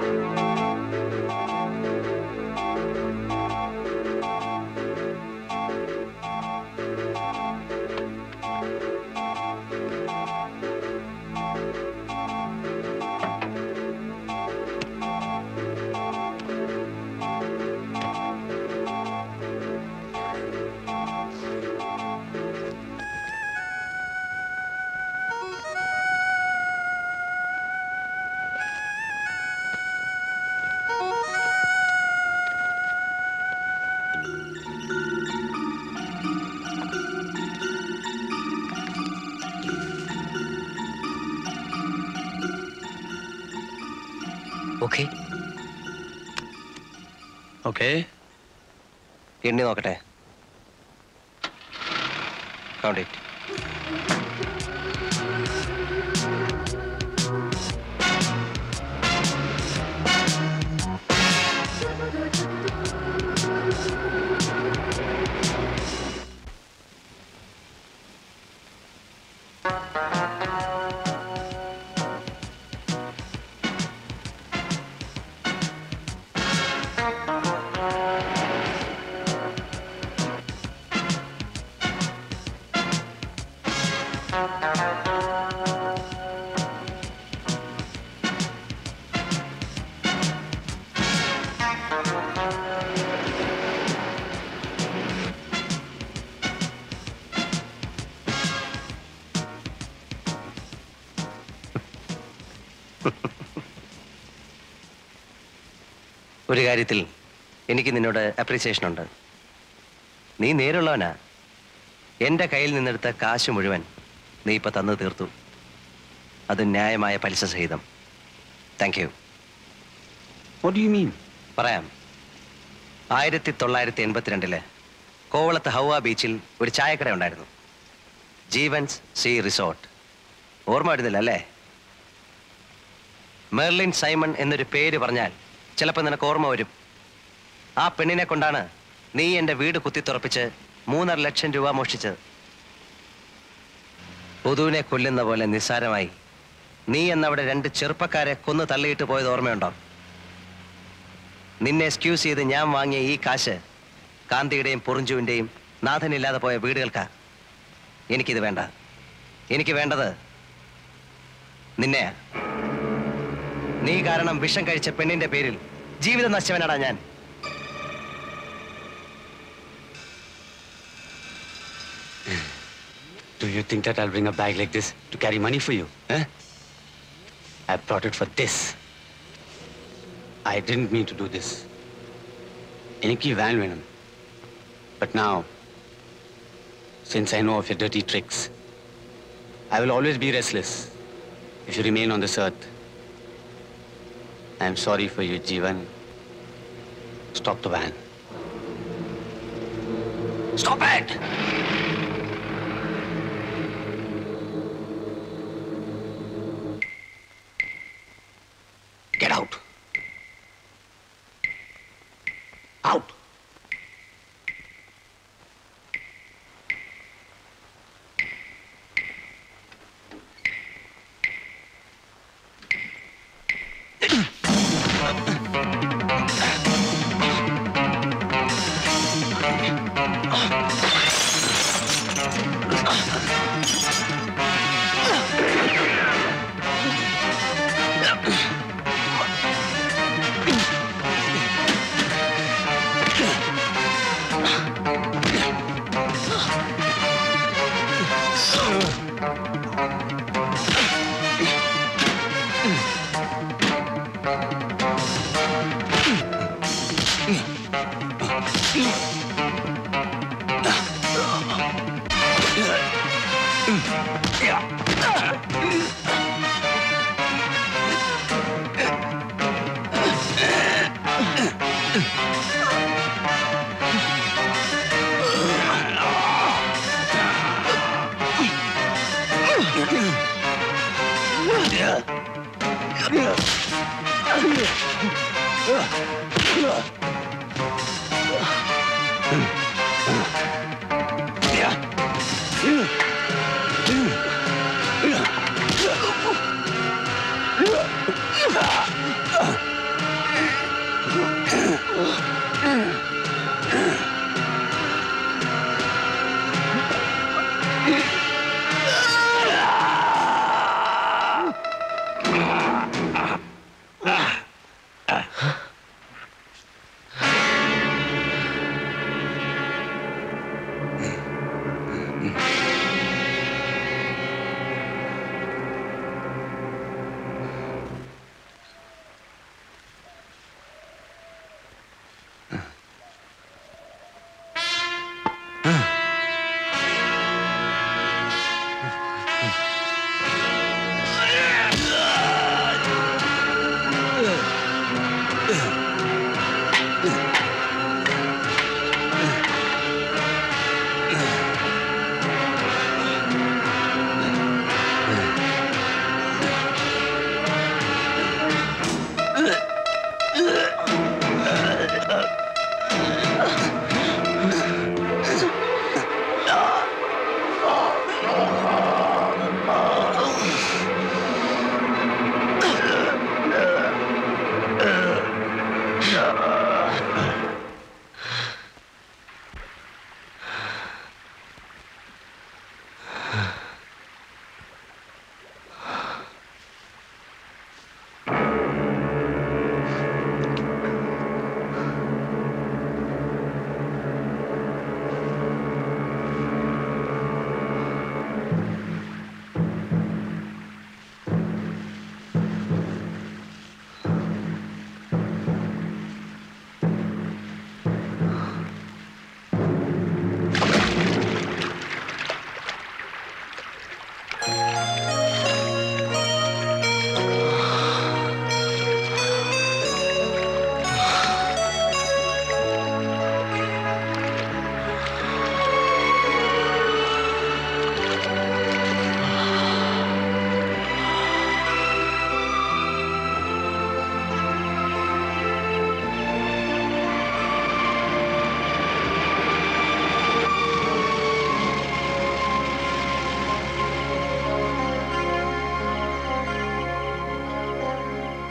Okay Okay. എണ്ണി നോക്കട്ടെ കൗണ്ട് ഇറ്റ് ഒരു കാര്യത്തിൽ എനിക്ക് നിന്നോട് അപ്രീസിയേഷൻ ഉണ്ട് നീ നേരുള്ളവനാ എൻ്റെ കയ്യിൽ നിന്നെടുത്ത കാശ് മുഴുവൻ നീ ഇപ്പൊ തന്നു തീർത്തു അത് ന്യായമായ പലിശ സഹിതം thank you What do you mean? പറയാം ആയിരത്തി തൊള്ളായിരത്തി എൺപത്തിരണ്ടില് കോവളത്ത് ഹൗവ ബീച്ചിൽ ഒരു ചായക്കട ഉണ്ടായിരുന്നു ജീവൻസ് സീ റിസോർട്ട് ഓർമ്മ വരുന്നില്ല അല്ലേ മെർലിൻ സൈമൺ എന്നൊരു പേര് പറഞ്ഞാൽ ചിലപ്പോൾ നിനക്ക് ഓർമ്മ വരും ആ പെണ്ണിനെ കൊണ്ടാണ് നീ എൻ്റെ വീട് കുത്തിത്തുറപ്പിച്ച് മൂന്നര ലക്ഷം രൂപ മോഷ്ടിച്ചത് പൊതുവിനെ കൊല്ലുന്ന പോലെ നിസ്സാരമായി നീ എന്നവിടെ രണ്ട് ചെറുപ്പക്കാരെ കൊന്നു തള്ളിയിട്ട് പോയത് ഓർമ്മയുണ്ടോ നിന്നെ എക്സ്ക്യൂസ് ചെയ്ത് ഞാൻ വാങ്ങിയ ഈ കാശ് കാന്തിയുടെയും പൊറിഞ്ചുവിൻ്റെയും നാഥനില്ലാതെ പോയ വീടുകൾക്കാ എനിക്കിത് വേണ്ട എനിക്ക് വേണ്ടത് നിന്നെ നീ കാരണം വിഷം കഴിച്ച പെണ്ണിന്റെ പേരിൽ ജീവിതം നശിച്ചവനാടാ ഞാൻ Do you think that I'll bring a bag like this to carry money for you? Eh? I brought it for this. I didn't mean to do this. എനിക്ക് വാൻ വേണം But now, since I know of your dirty tricks, I will always be restless if you remain on this earth. I am sorry for you, Jeevan. Stop the van. Stop it! Get out. Out.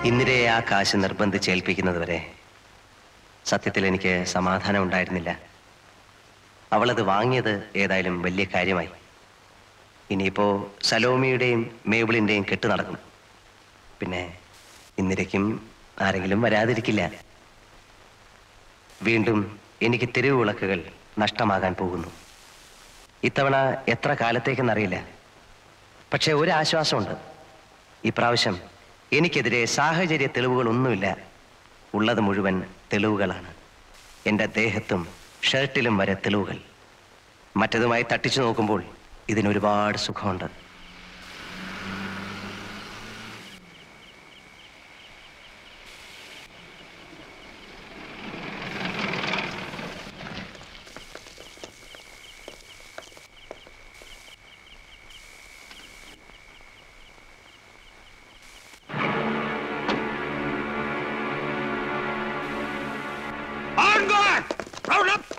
ഇന്ദിരയെ ആ കാശ് നിർബന്ധിച്ചേൽപ്പിക്കുന്നത് വരെ സത്യത്തിൽ എനിക്ക് സമാധാനം ഉണ്ടായിരുന്നില്ല അവളത് വാങ്ങിയത് ഏതായാലും വലിയ കാര്യമായി ഇനിയിപ്പോ സലോമിയുടെയും മേബിളിന്റെയും കെട്ട് നടക്കും പിന്നെ ഇന്ദിരയ്ക്കും ആരെങ്കിലും വരാതിരിക്കില്ല വീണ്ടും എനിക്ക് തെരുവ് വിളക്കുകൾ നഷ്ടമാകാൻ പോകുന്നു ഇത്തവണ എത്ര കാലത്തേക്കെന്നറിയില്ല പക്ഷെ ഒരു ആശ്വാസമുണ്ട് ഇപ്രാവശ്യം എനിക്കെതിരെ സാഹചര്യ തെളിവുകളൊന്നുമില്ല ഉള്ളത് മുഴുവൻ തെളിവുകളാണ് എൻ്റെ ദേഹത്തും ഷർട്ടിലും വരെ തെളിവുകൾ മറ്റതുമായി തട്ടിച്ചു നോക്കുമ്പോൾ ഇതിനൊരുപാട് സുഖമുണ്ട് On guard! Round up!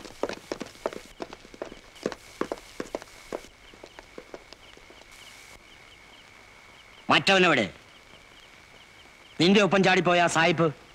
മറ്റവനെവിടെ നിന്റെ ഒപ്പം ചാടിപ്പോയ ആ സായിപ്പ്